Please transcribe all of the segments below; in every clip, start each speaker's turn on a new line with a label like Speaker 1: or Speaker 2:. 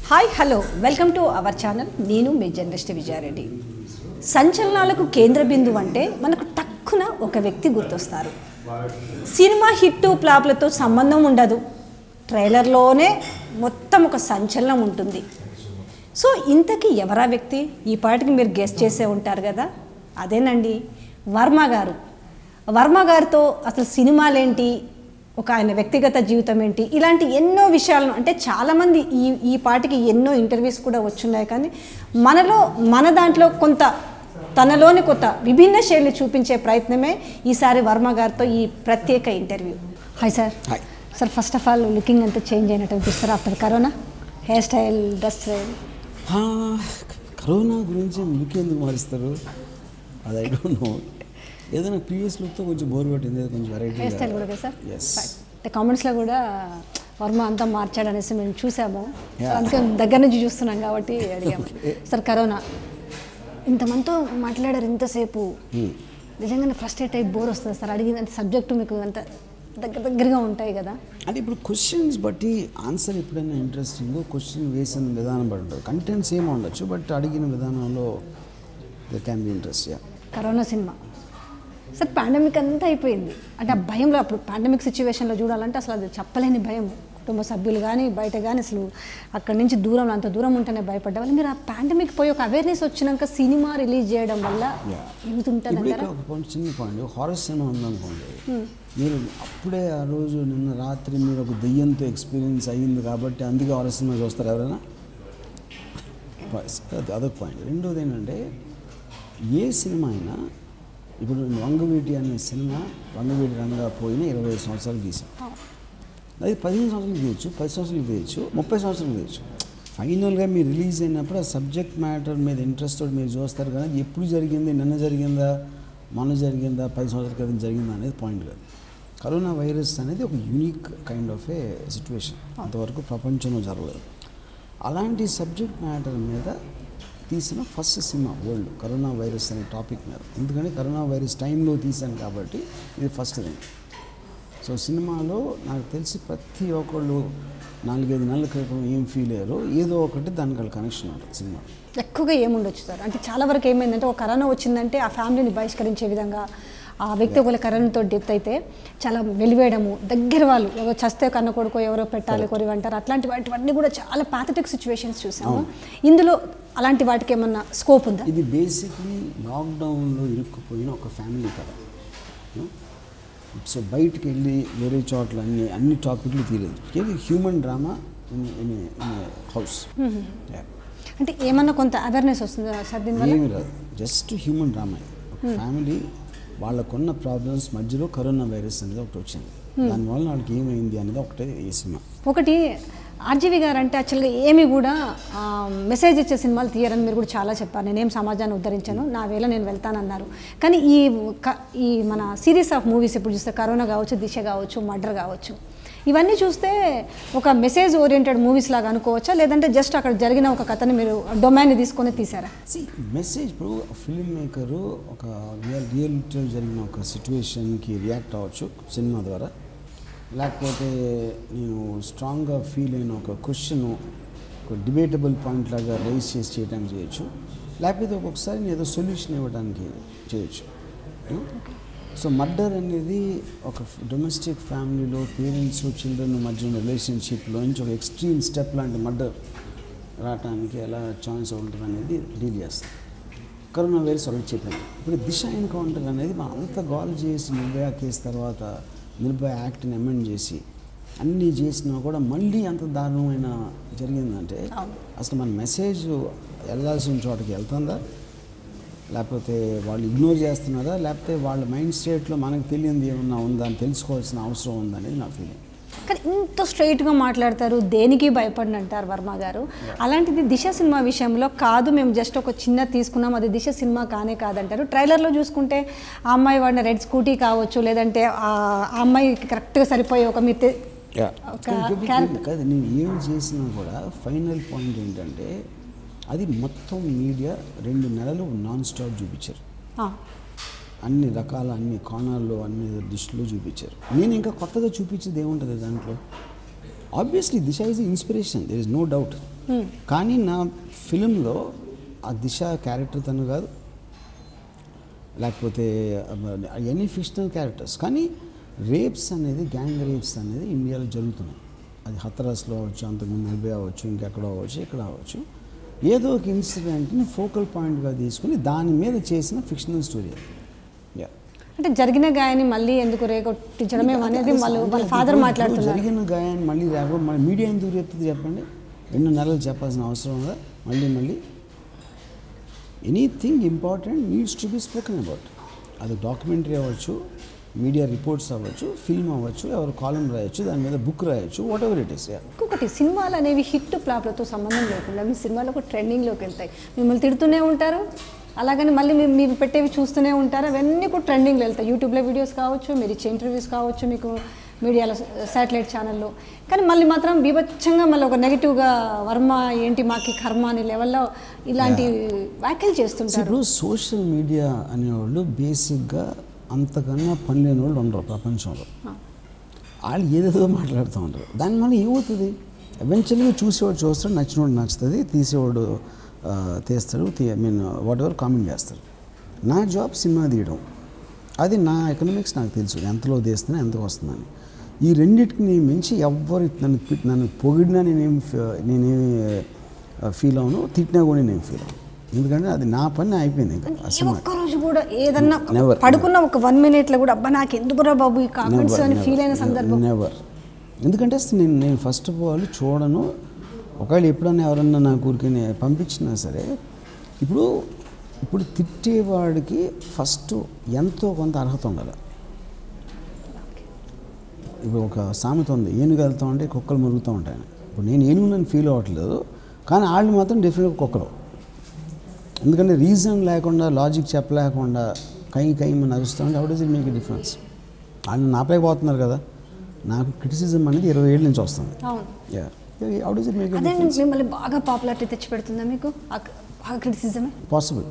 Speaker 1: Hi hello welcome to our channel నేను మీ journalist Vijaya Reddy సంచలనాలకు కేంద్ర బిందువు అంటే మనకు టక్కున ఒక వ్యక్తి గుర్తొస్తారు సినిమా హిట్ ఫ్లాప్లతో సంబంధం ఉండదు ట్రైలర్లోనే మొత్తం ఒక సంచలనం ఉంటుంది సో ఇంతకీ ఎవరా వ్యక్తి ఈ పాటికి మీరు గెస్ట్ చేసే ఉంటారు కదా అదేనండి వర్మ గారు వర్మ గారితో అసలు సినిమాలేంటి ఒక ఆయన వ్యక్తిగత జీవితం ఏంటి ఇలాంటి ఎన్నో విషయాలను అంటే చాలామంది ఈ ఈ పాటికి ఎన్నో ఇంటర్వ్యూస్ కూడా వచ్చున్నాయి కానీ మనలో మన దాంట్లో కొంత తనలోని కొత్త విభిన్న శైలి చూపించే ప్రయత్నమే ఈసారి వర్మ గారితో ఈ ప్రత్యేక interview hi sir
Speaker 2: hi
Speaker 1: sir first of all looking అంతా చేంజ్ అయినట్టు అనిపిస్తారు after corona hair style dress style
Speaker 2: ఆ, కరోనా గురించి లుక్ ఎందుకు మారుస్తారు అది ఐ డోంట్ నో ఏదైనా ప్రీవియస్ లుక్తో కొంచెం బోర్ కొట్టింది ఏదో కొంచెం వెరైటీ
Speaker 1: హెయిర్ స్టైల్ కూడా కదా సార్
Speaker 2: ఎస్
Speaker 1: అంటే కామెంట్స్లో కూడా వర్మ అంతా మార్చాడు అనేసి మేము చూసాము సో
Speaker 2: Yeah.
Speaker 1: అందుకే దగ్గర నుంచి చూస్తున్నాం కాబట్టి అడిగాము
Speaker 2: Okay.
Speaker 1: సార్ కరోనా ఇంతమందితో మాట్లాడారు ఇంతసేపు నిజంగానే ఫ్రస్ట్రేట్ అయ్యి బోర్ వస్తుంది సార్ అడిగిన సబ్జెక్టు మీకు అంత దగ్గర దగ్గరగా ఉంటాయి కదా
Speaker 2: అంటే ఇప్పుడు క్వశ్చన్స్ బట్టి ఆన్సర్ ఎప్పుడైనా ఇంట్రెస్టింగ్ క్వశ్చన్ వేసిన విధానం బట్టి ఉంటుంది కంటెంట్స్ ఏమో ఉండొచ్చు బట్ అడిగిన విధానంలో they can be interest yeah
Speaker 1: corona cinema sir pandemic అంతా అయిపోయింది అంటే ఆ భయంలో అప్పుడు పాండమిక్ సిచ్యువేషన్లో చూడాలంటే అసలు అది చెప్పలేని భయం కుటుంబ సభ్యులు కానీ బయట కానీ అసలు అక్కడి నుంచి దూరంలో అంత దూరం ఉంటేనే భయపడ్డా వాళ్ళు మీరు ఆ పాండమిక్ పోయి ఒక అవేర్నెస్ వచ్చినాక సినిమా రిలీజ్ చేయడం వల్ల
Speaker 2: Yeah.
Speaker 1: యూజ్ ఉంటుంది
Speaker 2: ఇప్పుడు
Speaker 1: అంటారా
Speaker 2: ఇక్కడ ఒక పాయింట్ చిన్న పాయింట్ హారర్ సినిమా ఉందనుకోండి మీరు అప్పుడే ఆ రోజు నిన్న రాత్రి మీరు ఒక దెయ్యంతో ఎక్స్పీరియన్స్ అయ్యింది కాబట్టి అందుకే హారర్ సినిమా చూస్తారు ఎవరైనా అది అదొక పాయింట్ రెండోది ఏంటంటే ఏ సినిమా అయినా ఇప్పుడు వంగవీటి అనే సినిమా వంగవీటి రంగా పోయిన ఇరవై ఐదు సంవత్సరాలు తీసాం అది పదిహేను సంవత్సరాలు తీయచ్చు పది సంవత్సరాలు తీయచ్చు ముప్పై సంవత్సరాలు తీయచ్చు ఫైనల్గా మీరు రిలీజ్ అయినప్పుడు ఆ సబ్జెక్ట్ మ్యాటర్ మీద ఇంట్రెస్ట్ తోటి మీరు చూస్తారు కానీ అది ఎప్పుడు జరిగింది నిన్న జరిగిందా మొన్న జరిగిందా పది సంవత్సరాల క్రితం జరిగిందా అనేది పాయింట్ కాదు కరోనా వైరస్ అనేది ఒక unique kind of a situation అంతవరకు ప్రపంచంలో జరగలేదు అలాంటి సబ్జెక్ట్ మ్యాటర్ మీద తీసిన first cinema world corona virus అనే టాపిక్ మీద ఎందుకంటే కరోనా వైరస్ టైంలో తీశాను కాబట్టి ఇది ఫస్ట్ థింగ్ సో సినిమాలో నాకు తెలిసి ప్రతి ఒక్కళ్ళు నాలుగైదు నెలల క్రితం ఏం ఫీల్ అయ్యారో ఏదో ఒకటి దానికి వాళ్ళ కనెక్షన్ ఉంటుంది సినిమా
Speaker 1: ఎక్కువగా ఏముండొచ్చు సార్ అంటే చాలా వరకు ఏమైందంటే ఒక కరోనా వచ్చిందంటే ఆ ఫ్యామిలీని బహిష్కరించే విధంగా ఆ వ్యక్తి ఒకవేళ కరోనాతో డెత్ అయితే చాలా వెలివేయడము దగ్గర వాళ్ళు ఎవరో చస్తే కన్న కొడుకో ఎవరో పెట్టాలి కొరివి అంటారు అట్లాంటి వాటివన్నీ కూడా చాలా పాథటిక్ సిచ్యువేషన్స్ చూసాము ఇందులో అలాంటి వాటికి ఏమన్నా స్కోప్ ఉందా
Speaker 2: ఇది బేసిక్లీ లాక్డౌన్లో ఇరుక్కుపోయిన ఒక ఫ్యామిలీ కథ సో బయటికి వెళ్ళి వేరే చోట్ల అన్ని అన్ని టాపిక్లు తీయలేదు ఇది human drama in in in house
Speaker 1: అంటే ఏమన్నా కొంత అవేర్నెస్ వస్తుందా సార్ దీనివల్ల
Speaker 2: ఏమి రాదు జస్ట్ హ్యూమన్ డ్రామా ఇది ఒక ఫ్యామిలీ వాళ్ళకున్న ప్రాబ్లమ్స్ మధ్యలో కరోనా వైరస్ అనేది ఒకటి వచ్చింది దానివల్ల వాళ్ళకి ఏమైంది అనేది ఒకటే ఈ సినిమా
Speaker 1: ఒకటి ఆర్జీవి గారు అంటే యాక్చువల్గా ఏమి కూడా ఆ, మెసేజ్ ఇచ్చే సినిమాలు తీయరని మీరు కూడా చాలా చెప్పారు నేనేం సమాజాన్ని ఉద్ధరించాను నా వేళ నేను వెళ్తానన్నారు కానీ ఈ క- ఈ మన సిరీస్ ఆఫ్ మూవీస్ ఇప్పుడు చూస్తే కరోనా కావచ్చు దిశ కావచ్చు మర్డర్ కావచ్చు ఇవన్నీ చూస్తే ఒక మెసేజ్ ఓరియంటెడ్ మూవీస్ లాగా అనుకోవచ్చా లేదంటే జస్ట్ అక్కడ జరిగిన ఒక కథని మీరు డొమైన్ తీసుకొని తీసారా
Speaker 2: సి మెసేజ్ ఇప్పుడు ఫిల్మ్ మేకరు ఒక రియల్ రియల్ జరిగిన ఒక సిచ్యువేషన్కి రియాక్ట్ అవ్వచ్చు సినిమా ద్వారా లేకపోతే నేను స్ట్రాంగ్గా ఫీల్ అయిన ఒక క్వశ్చన్ ఒక డిబేటబుల్ పాయింట్ లాగా రైజ్ చేసి చేయడానికి చేయొచ్చు లేకపోతే ఒక్కొక్కసారి నేను ఏదో సొల్యూషన్ ఇవ్వడానికి చేయొచ్చు సో మర్డర్ అనేది ఒక డొమెస్టిక్ ఫ్యామిలీలో పేరెంట్స్ చిల్డ్రన్ మధ్య ఉన్న రిలేషన్షిప్లో నుంచి ఒక ఎక్స్ట్రీమ్ స్టెప్ లాంటి మర్డర్ రావడానికి ఎలా ఛాన్స్ ఉంటుంది అనేది డీల్ చేస్తాం కరోనా వైరస్ ఒకటి చెప్పింది ఇప్పుడు దిశ ఎన్కౌంటర్ అనేది మనం అంత గోల్ చేసి నిర్భయ కేసు తర్వాత నిర్భయ యాక్ట్ని అమెండ్ చేసి అన్నీ చేసినా కూడా మళ్ళీ అంత దారుణమైన జరిగిందంటే
Speaker 1: అవును.
Speaker 2: అసలు మన మెసేజ్ వెళ్ళాల్సిన చోటకి వెళ్తుందా లేకపోతే వాళ్ళు ఇగ్నోర్ చేస్తున్నారా లేకపోతే వాళ్ళ మైండ్ స్టేట్లో మనకు తెలియంది ఏమన్నా ఉందా అని తెలుసుకోవాల్సిన అవసరం ఉందనేది నా ఫీలింగ్
Speaker 1: కానీ ఇంత స్ట్రైట్గా మాట్లాడతారు దేనికి భయపడిన అంటారు వర్మ గారు అలాంటిది దిశ సినిమా విషయంలో కాదు మేము జస్ట్ ఒక చిన్న తీసుకున్నాం అది దిశ సినిమా కానే కాదంటారు ట్రైలర్లో చూసుకుంటే ఆ అమ్మాయి వాడిన రెడ్ స్కూటీ కావచ్చు లేదంటే ఆ ఆ అమ్మాయికి కరెక్ట్గా సరిపోయే ఒక మీరు తె- ఒక character-
Speaker 2: కాదు నేను ఏం చేసినా కూడా ఫైనల్ పాయింట్ ఏంటంటే అది మొత్తం మీడియా రెండు నెలలు నాన్ స్టాప్ చూపించారు
Speaker 1: ఆ,
Speaker 2: అన్ని రకాల అన్ని కోణాల్లో అన్ని డిష్లో చూపించారు నేను ఇంకా కొత్తగా చూపించేది ఏముంటుంది దాంట్లో obviously Disha is inspiration there is no doubt కానీ నా ఫిలింలో ఆ దిశ క్యారెక్టర్ తను కాదు లేకపోతే ఎనీ ఫిక్షనల్ క్యారెక్టర్స్ కానీ రేప్స్ అనేది గ్యాంగ్ రేప్స్ అనేది ఇండియాలో జరుగుతున్నాయి అది హతరాస్లో అవ్వచ్చు అంతకుముందు నలభై అవ్వచ్చు ఇంకెక్కడ అవ్వచ్చు ఇక్కడ అవ్వచ్చు ఏదో ఒక ఇన్సిడెంట్ని ఫోకల్ పాయింట్గా తీసుకుని దాని మీద చేసిన ఫిక్షనల్ స్టోరీ యా
Speaker 1: అంటే జరిగిన గాయాన్ని మళ్ళీ ఎందుకు రేకొట్టించడమే అనేది వాళ్ళు వాళ్ళ ఫాదర్ మాట్లాడుతున్నారు
Speaker 2: జరిగిన గాయాన్ని మళ్ళీ రేపు మళ్ళీ మీడియా ఎందుకు చెప్తుంది చెప్పండి రెండు నెలలు చెప్పాల్సిన అవసరం ఉందా మళ్ళీ మళ్ళీ anything important needs to be spoken about అది డాక్యుమెంటరీ అవ్వచ్చు మీడియా రిపోర్ట్స్ అవ్వచ్చు ఫిల్మ్ అవ్వచ్చు ఎవరు కాలం రాయొచ్చు దాని మీద బుక్ రాయొచ్చు వాట్ ఎవర్ ఇట్ ఇస్
Speaker 1: ఇంకొకటి సినిమాలు అనేవి హిట్ ఫ్లాప్లతో సంబంధం లేకుండా మీ సినిమాలు ఒక ట్రెండింగ్లోకి వెళ్తాయి మిమ్మల్ని తిడుతూనే ఉంటారు అలాగని మళ్ళీ మీరు మీరు పెట్టేవి చూస్తూనే ఉంటారు అవన్నీ కూడా ట్రెండింగ్లో వెళ్తాయి యూట్యూబ్లో వీడియోస్ కావచ్చు మీరు ఇచ్చే ఇంటర్వ్యూస్ కావచ్చు మీకు మీడియాలో శాటిలైట్ ఛానల్లో కానీ మళ్ళీ మాత్రం బీభత్సంగా మళ్ళీ ఒక నెగిటివ్గా వర్మ ఏంటి మాకి కర్మ అనే లెవెల్లో ఇలాంటి వ్యాఖ్యలు చేస్తుంటారు
Speaker 2: ఇప్పుడు సోషల్ మీడియా అనేవాళ్ళు బేసిక్గా అంతకన్నా పని లేని వాళ్ళు ఉండరు ప్రపంచంలో వాళ్ళు ఏదేదో మాట్లాడుతూ ఉంటారు దానివల్ల ఏమవుతుంది ఎవెన్చువల్గా చూసేవాడు చూస్తాడు నచ్చినవాడు నచ్చుతుంది తీసేవాడు ఆ, తీస్తాడు I mean whatever comment చేస్తారు నా జాబ్ సినిమా తీయడం అది నా ఎకనామిక్స్ నాకు తెలుసు ఎంతలో తీస్తున్నా ఎంతకు వస్తుందని ఈ రెండింటికి నేను మించి ఎవ్వరు నన్ను పి- నన్ను పొగిడినా నేనేం ఫ- నేనేమి ఫీల్ అవును తిట్టినా కూడా నేను ఫీల్ అవును ఎందుకంటే అది నా పని అయిపోయింది ఇంకా ఆ
Speaker 1: ఏ
Speaker 2: సినిమా
Speaker 1: ఒక్క రోజు కూడా ఏదన్నా
Speaker 2: Never.
Speaker 1: పడుకున్న ఒక వన్ మినిట్లో కూడా అబ్బా నాకు ఎందుకురా బాబు ఈ కామెంట్స్ అని ఫీల్ అయిన సందర్భం
Speaker 2: నెవర్ ఎందుకంటే అసలు నేను నేను ఫస్ట్ ఆఫ్ ఆల్ చూడను ఒకవేళ ఎప్పుడన్నా ఎవరన్నా నా ఊరికి పంపించినా సరే ఇప్పుడు ఇప్పుడు తిట్టేవాడికి ఫస్ట్ ఎంతో కొంత అర్హత ఉండాలి ఇప్పుడు ఒక సామెత ఉంది ఏనుగు వెళ్తా ఉంటే కుక్కలు మరుగుతూ ఉంటాయని ఇప్పుడు నేను ఏనుగు నన్ను ఫీల్ అవ్వట్లేదు కానీ వాళ్ళు మాత్రం డెఫినెట్గా కుక్కలు ఎందుకంటే రీజన్ లేకుండా లాజిక్ చెప్పలేకుండా కై కై నడుస్తూ ఉంటే how does it make a difference వాళ్ళు నాపై పోతున్నారు కదా నాకు క్రిటిసిజం అనేది ఇరవై ఏళ్ళ నుంచి వస్తుంది
Speaker 1: అవును
Speaker 2: yeah how does it make a
Speaker 1: అదే మిమ్మల్ని బాగా పాపులారిటీ తెచ్చిపెడుతుందా మీకు ఆ- బాగా క్రిటిసిజమే
Speaker 2: పాసిబుల్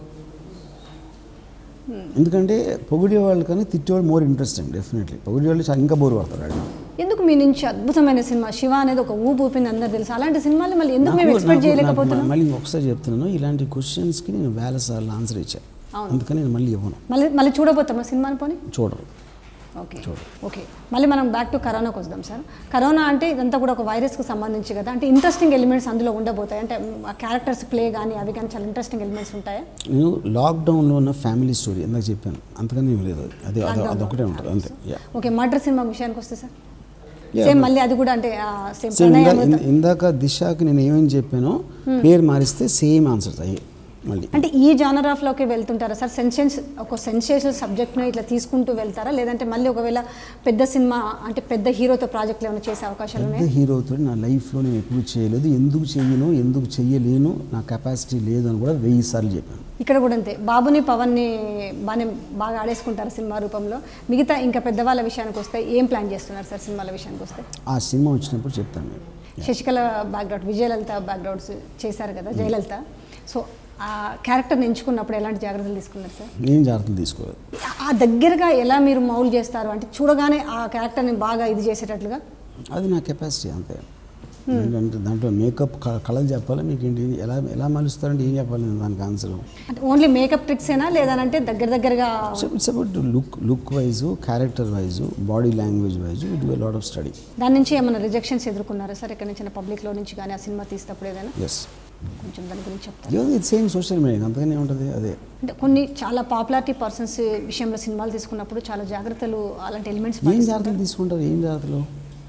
Speaker 2: ఎందుకంటే పొగిడే వాళ్ళు కానీ తిట్టేవాళ్ళు మోర్ ఇంట్రెస్టింగ్ డెఫినెట్లీ పొగిడే వాళ్ళు చాలా ఇంకా బోర్ పడతారు వాళ్ళు
Speaker 1: ఎందుకు మీ నుంచి అద్భుతమైన సినిమా శివ అనేది ఒక ఊపు ఊపింది అందరు తెలుసు అలాంటి సినిమాలు మళ్ళీ ఎందుకు మేము
Speaker 2: నాకు-
Speaker 1: ఎక్స్పెక్ట్
Speaker 2: నాకు- నాకు
Speaker 1: చేయలేకపోతున్నాం
Speaker 2: మళ్ళీ ఒకసారి చెప్తున్నాను ఇలాంటి క్వశ్చన్స్కి నేను వేల సార్లు ఆన్సర్ ఇచ్చాను
Speaker 1: అవును.
Speaker 2: అందుకని నేను మళ్ళీ ఇవ్వను
Speaker 1: మళ్ళీ మళ్ళీ చూడబోతామా సినిమాని పోనీ
Speaker 2: చూడరు
Speaker 1: ఓకే
Speaker 2: చూడు.
Speaker 1: ఓకే మళ్ళీ మనం బ్యాక్ టు కరోనాకి వద్దాం సార్ కరోనా అంటే ఇదంతా కూడా ఒక వైరస్కి సంబంధించి కదా అంటే ఇంట్రెస్టింగ్ ఎలిమెంట్స్ అందులో ఉండబోతాయి అంటే ఆ క్యారెక్టర్స్ ప్లే కానీ అవి కానీ చాలా ఇంట్రెస్టింగ్ ఎలిమెంట్స్ ఉంటాయా
Speaker 2: నేను లాక్డౌన్లో ఉన్న ఫ్యామిలీ స్టోరీ ఇందాక చెప్పాను అంతకని ఏం లేదు అది అది అదొకటే ఉంటుంది అంతే యా
Speaker 1: ఓకే మర్డర్ సినిమా విషయానికి వస్తే సార్
Speaker 2: Yeah,
Speaker 1: సేమ్ మళ్ళీ అది కూడా అంటే సేమ్
Speaker 2: సేమ్ ఇందా ఇంద- ఇందాక దిశకి నేను ఏమేమి చెప్పానో పేరు మారిస్తే సేమ్ ఆన్సర్స్ అయ్యి మళ్ళీ
Speaker 1: అంటే ఈ జానర్ ఆఫ్లోకి వెళ్తుంటారా సార్ సెన్సేన్స్ ఒక సెన్సేషన్ సబ్జెక్ట్ను ఇట్లా తీసుకుంటూ వెళ్తారా లేదంటే మళ్ళీ ఒకవేళ పెద్ద సినిమా అంటే పెద్ద హీరోతో ప్రాజెక్టులు ఏమైనా చేసే అవకాశాలు
Speaker 2: పెద్ద
Speaker 1: ఉన్నాయి
Speaker 2: హీరోతో నా లైఫ్లో నేను ఎప్పుడు చేయలేదు ఎందుకు చెయ్యను ఎందుకు చెయ్యలేను నా కెపాసిటీ లేదు అని కూడా వెయ్యి సార్లు చెప్పాను
Speaker 1: ఇక్కడ కూడా అంతే బాబుని పవన్ని బాగానే బాగా ఆడేసుకుంటారు సినిమా రూపంలో మిగతా ఇంకా పెద్దవాళ్ళ విషయానికి వస్తే ఏం ప్లాన్ చేస్తున్నారు సార్ సినిమాల విషయానికి వస్తే
Speaker 2: ఆ సినిమా వచ్చినప్పుడు చెప్తాను నేను
Speaker 1: శశికళ బ్యాక్గ్రౌండ్ విజయలలిత బ్యాక్గ్రౌండ్స్ చేశారు కదా జయలలిత సో ఆ క్యారెక్టర్ని ఎంచుకున్నప్పుడు ఎలాంటి జాగ్రత్తలు తీసుకున్నారు సార్
Speaker 2: నేను జాగ్రత్తలు తీసుకోలేదు
Speaker 1: ఆ దగ్గరగా ఎలా మీరు మౌల్ చేస్తారు అంటే చూడగానే ఆ క్యారెక్టర్ని బాగా ఇది చేసేటట్లుగా
Speaker 2: అది నా కెపాసిటీ అంతే ఏంటంటే దాంట్లో మేకప్ క- కళలు చెప్పాలి మీకు ఏంటి ఎలా ఎలా మలుస్తారంటే ఏం చెప్పాలి నేను దానికి ఆన్సర్
Speaker 1: అంటే ఓన్లీ మేకప్ ట్రిక్సేనా లేదనంటే దగ్గర దగ్గరగా
Speaker 2: it's about look look wise character wise body language wise it do lot of study
Speaker 1: దాని నుంచి ఏమైనా రిజెక్షన్స్ ఎదుర్కొన్నారా సార్ ఎక్కడి నుంచి పబ్లిక్లో నుంచి కానీ ఆ సినిమా తీసినప్పుడు ఏదైనా
Speaker 2: ఎస్
Speaker 1: కొంచెం దాని గురించి చెప్తారు
Speaker 2: ఏదో ఇది సేమ్ సోషల్ మీడియా అంతగానే ఉంటుంది అదే
Speaker 1: అంటే కొన్ని చాలా పాపులారిటీ పర్సన్స్ విషయంలో సినిమాలు తీసుకున్నప్పుడు చాలా జాగ్రత్తలు అలాంటి ఎలిమెంట్స్
Speaker 2: ఏం జాగ్రత్తలు తీసుకుంటారు ఏం జాగ్రత్తలు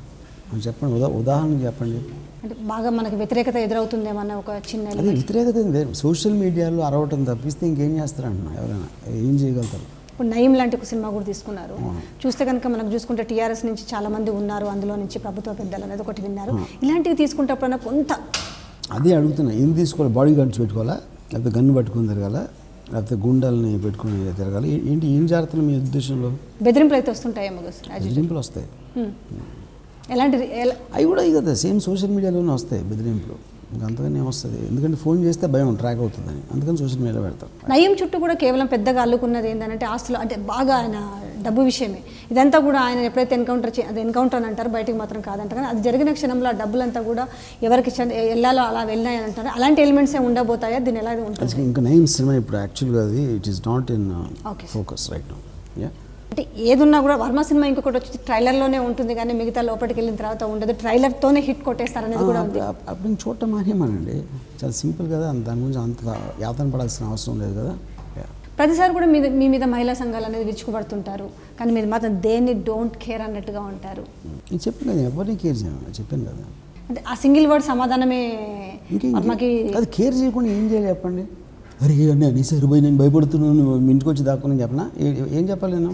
Speaker 2: అని చెప్పండి ఉదా ఉదాహరణ చెప్పండి
Speaker 1: అంటే బాగా మనకి వ్యతిరేకత ఎదురవుతుందేమన్న ఒక చిన్న
Speaker 2: అదే
Speaker 1: element.
Speaker 2: వ్యతిరేకత ఏం లేదు సోషల్ మీడియాలో అరవటం తప్పిస్తే ఇంకేం చేస్తారంటున్నా ఎవరైనా ఏం చేయగలుగుతారు
Speaker 1: ఇప్పుడు నయం లాంటి ఒక సినిమా కూడా తీసుకున్నారు
Speaker 2: అవును.
Speaker 1: చూస్తే కనుక మనకు చూసుకుంటే టీఆర్ఎస్ నుంచి చాలా మంది ఉన్నారు అందులో నుంచి ప్రభుత్వ పెద్దలు అనేది ఒకటి విన్నారు ఇలాంటివి తీసుకుంటప్పుడైనా కొంత
Speaker 2: అదే అడుగుతున్నా ఏం తీసుకోవాలి బాడీ గార్డ్స్ పెట్టుకోవాలా లేకపోతే గన్ను పట్టుకొని తిరగాల లేకపోతే గుండాలని పెట్టుకొని తిరగాలి ఏ- ఏంటి ఏం జాగ్రత్తలు మీ ఉద్దేశంలో
Speaker 1: బెదిరింపులు అయితే వస్తుంటాయేమో కదా సార్.
Speaker 2: బెదిరింపులు వస్తాయి
Speaker 1: హ్మ్. ఎలాంటి ఎలా-
Speaker 2: అవి కూడా ఇక కదా సేమ్ సోషల్ మీడియాలోనే వస్తాయి బెదిరింపులు ఇంకా అంతగానే వస్తుంది ఎందుకంటే ఫోన్ చేస్తే భయం ట్రాక్ అవుతుందని అందుకని సోషల్ మీడియాలో పెడతారు
Speaker 1: నయం చుట్టూ కూడా కేవలం పెద్దగా అల్లుకున్నది ఏంటంటే ఆస్తులు అంటే బాగా ఆయన డబ్బు విషయమే ఇదంతా కూడా ఆయన ఎప్పుడైతే ఎన్కౌంటర్ చే అది ఎన్కౌంటర్ అని అంటారు బయటికి మాత్రం కాదంటారు కానీ అది జరిగిన క్షణంలో ఆ డబ్బులంతా కూడా ఎవరికి చెంద- వెళ్ళాలో అలా వెళ్ళాయని అంటారు అలాంటి ఎలిమెంట్స్ ఏ ఉండబోతాయా దీని ఎలా ఉంటుంది
Speaker 2: అది ఇంకా నయం సినిమా ఇప్పుడు యాక్చువల్గా అది it is not in
Speaker 1: Okay.
Speaker 2: Focus right no yeah
Speaker 1: అంటే ఏదున్నా కూడా వర్మ సినిమా ఇంకొకటి వచ్చి ట్రైలర్లోనే ఉంటుంది కానీ మిగతా లోపలికి వెళ్ళిన తర్వాత ఉండదు ట్రైలర్తోనే హిట్ కొట్టేస్తారనేది కూడా ఉంది
Speaker 2: అప్పుడు నేను చూడటం మానేమానండి చాలా సింపుల్ కదా అంత దాని గురించి అంత యాతన పడాల్సిన అవసరం లేదు కదా Yeah.
Speaker 1: ప్రతిసారి కూడా మీ మీ మీద మహిళా సంఘాలు అనేది విరుచుకుపడుతుంటారు కానీ మీరు మాత్రం దేన్ని డోంట్ కేర్ అన్నట్టుగా ఉంటారు
Speaker 2: నేను చెప్పాను కదా ఎవరిని కేర్ చేయను చెప్పాను కదా
Speaker 1: అంటే ఆ సింగిల్ వర్డ్ సమాధానమే
Speaker 2: ఇంకేం
Speaker 1: వర్మకి
Speaker 2: అది కేర్ చేయకుండా ఏం చేయాలి చెప్పండి అరే అన్నీ అనేసారు పోయి నేను భయపడుతున్నాను నువ్వు మీ ఇంటికి వచ్చి దాక్కుని చెప్పనా ఏ- ఏం చెప్పాలి నేను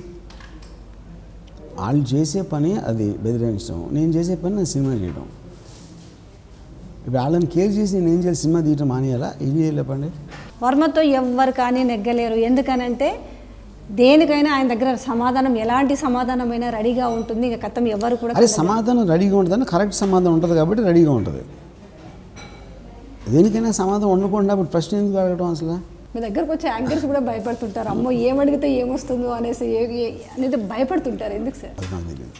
Speaker 2: వాళ్ళు చేసే పని అది బెదిరించడం నేను చేసే పని నేను సినిమా చేయడం ఇప్పుడు వాళ్ళని కేర్ చేసి నేను ఏం చేయాలి సినిమా తీయటం మానేయాలా ఏం చేయాలి చెప్పండి
Speaker 1: వర్మతో ఎవ్వరు కానీ నెగ్గలేరు ఎందుకనంటే దేనికైనా ఆయన దగ్గర సమాధానం ఎలాంటి సమాధానమైనా రెడీగా ఉంటుంది ఇక కథం ఎవరు కూడా
Speaker 2: అరే సమాధానం రెడీగా ఉంటుందని కరెక్ట్ సమాధానం ఉంటుంది కాబట్టి రెడీగా ఉంటుంది దేనికైనా సమాధానం ఉండకుండా ఇప్పుడు ప్రశ్న ఎందుకు అడగడం అసలు
Speaker 1: మీ దగ్గరకు వచ్చే యాంకర్స్ కూడా భయపడుతుంటారు అమ్మో ఏమడిగితే ఏమొస్తుందో అనేసి ఏ- ఏ- అనేది భయపడుతుంటారు ఎందుకు సార్
Speaker 2: అది నాకు తెలియదు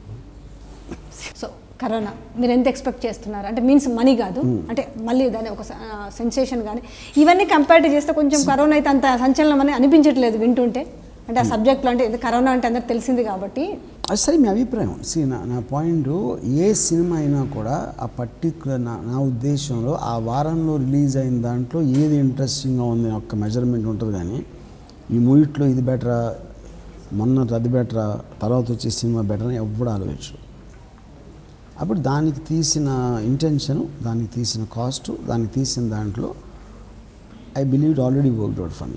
Speaker 1: సో కరోనా మీరు ఎంత ఎక్స్పెక్ట్ చేస్తున్నారు అంటే మీన్స్ మనీ కాదు అంటే మళ్ళీ దాని ఒక సెన్సేషన్ కానీ ఇవన్నీ కంపేర్ చేస్తే కొంచెం కరోనా అయితే అంత సంచలనం అని అనిపించట్లేదు వింటుంటే అంటే ఆ సబ్జెక్ట్లో అంటే ఇది కరోనా అంటే అందరికి తెలిసింది కాబట్టి
Speaker 2: అది సరే మీ అభిప్రాయం సి నా నా పాయింట్ ఏ సినిమా అయినా కూడా ఆ పర్టికులర్ నా నా ఉద్దేశంలో ఆ వారంలో రిలీజ్ అయిన దాంట్లో ఏది ఇంట్రెస్టింగ్గా ఉంది అని ఒక్క మెజర్మెంట్ ఉంటుంది కానీ ఈ మూవీట్లో ఇది బెటరా మొన్న అది బెటరా తర్వాత వచ్చే సినిమా బెటర్ అని ఎవ్వడు ఆలోచించు అప్పుడు దానికి తీసిన ఇంటెన్షన్ దానికి తీసిన కాస్ట్ దానికి తీసిన దాంట్లో I believe already worked out for me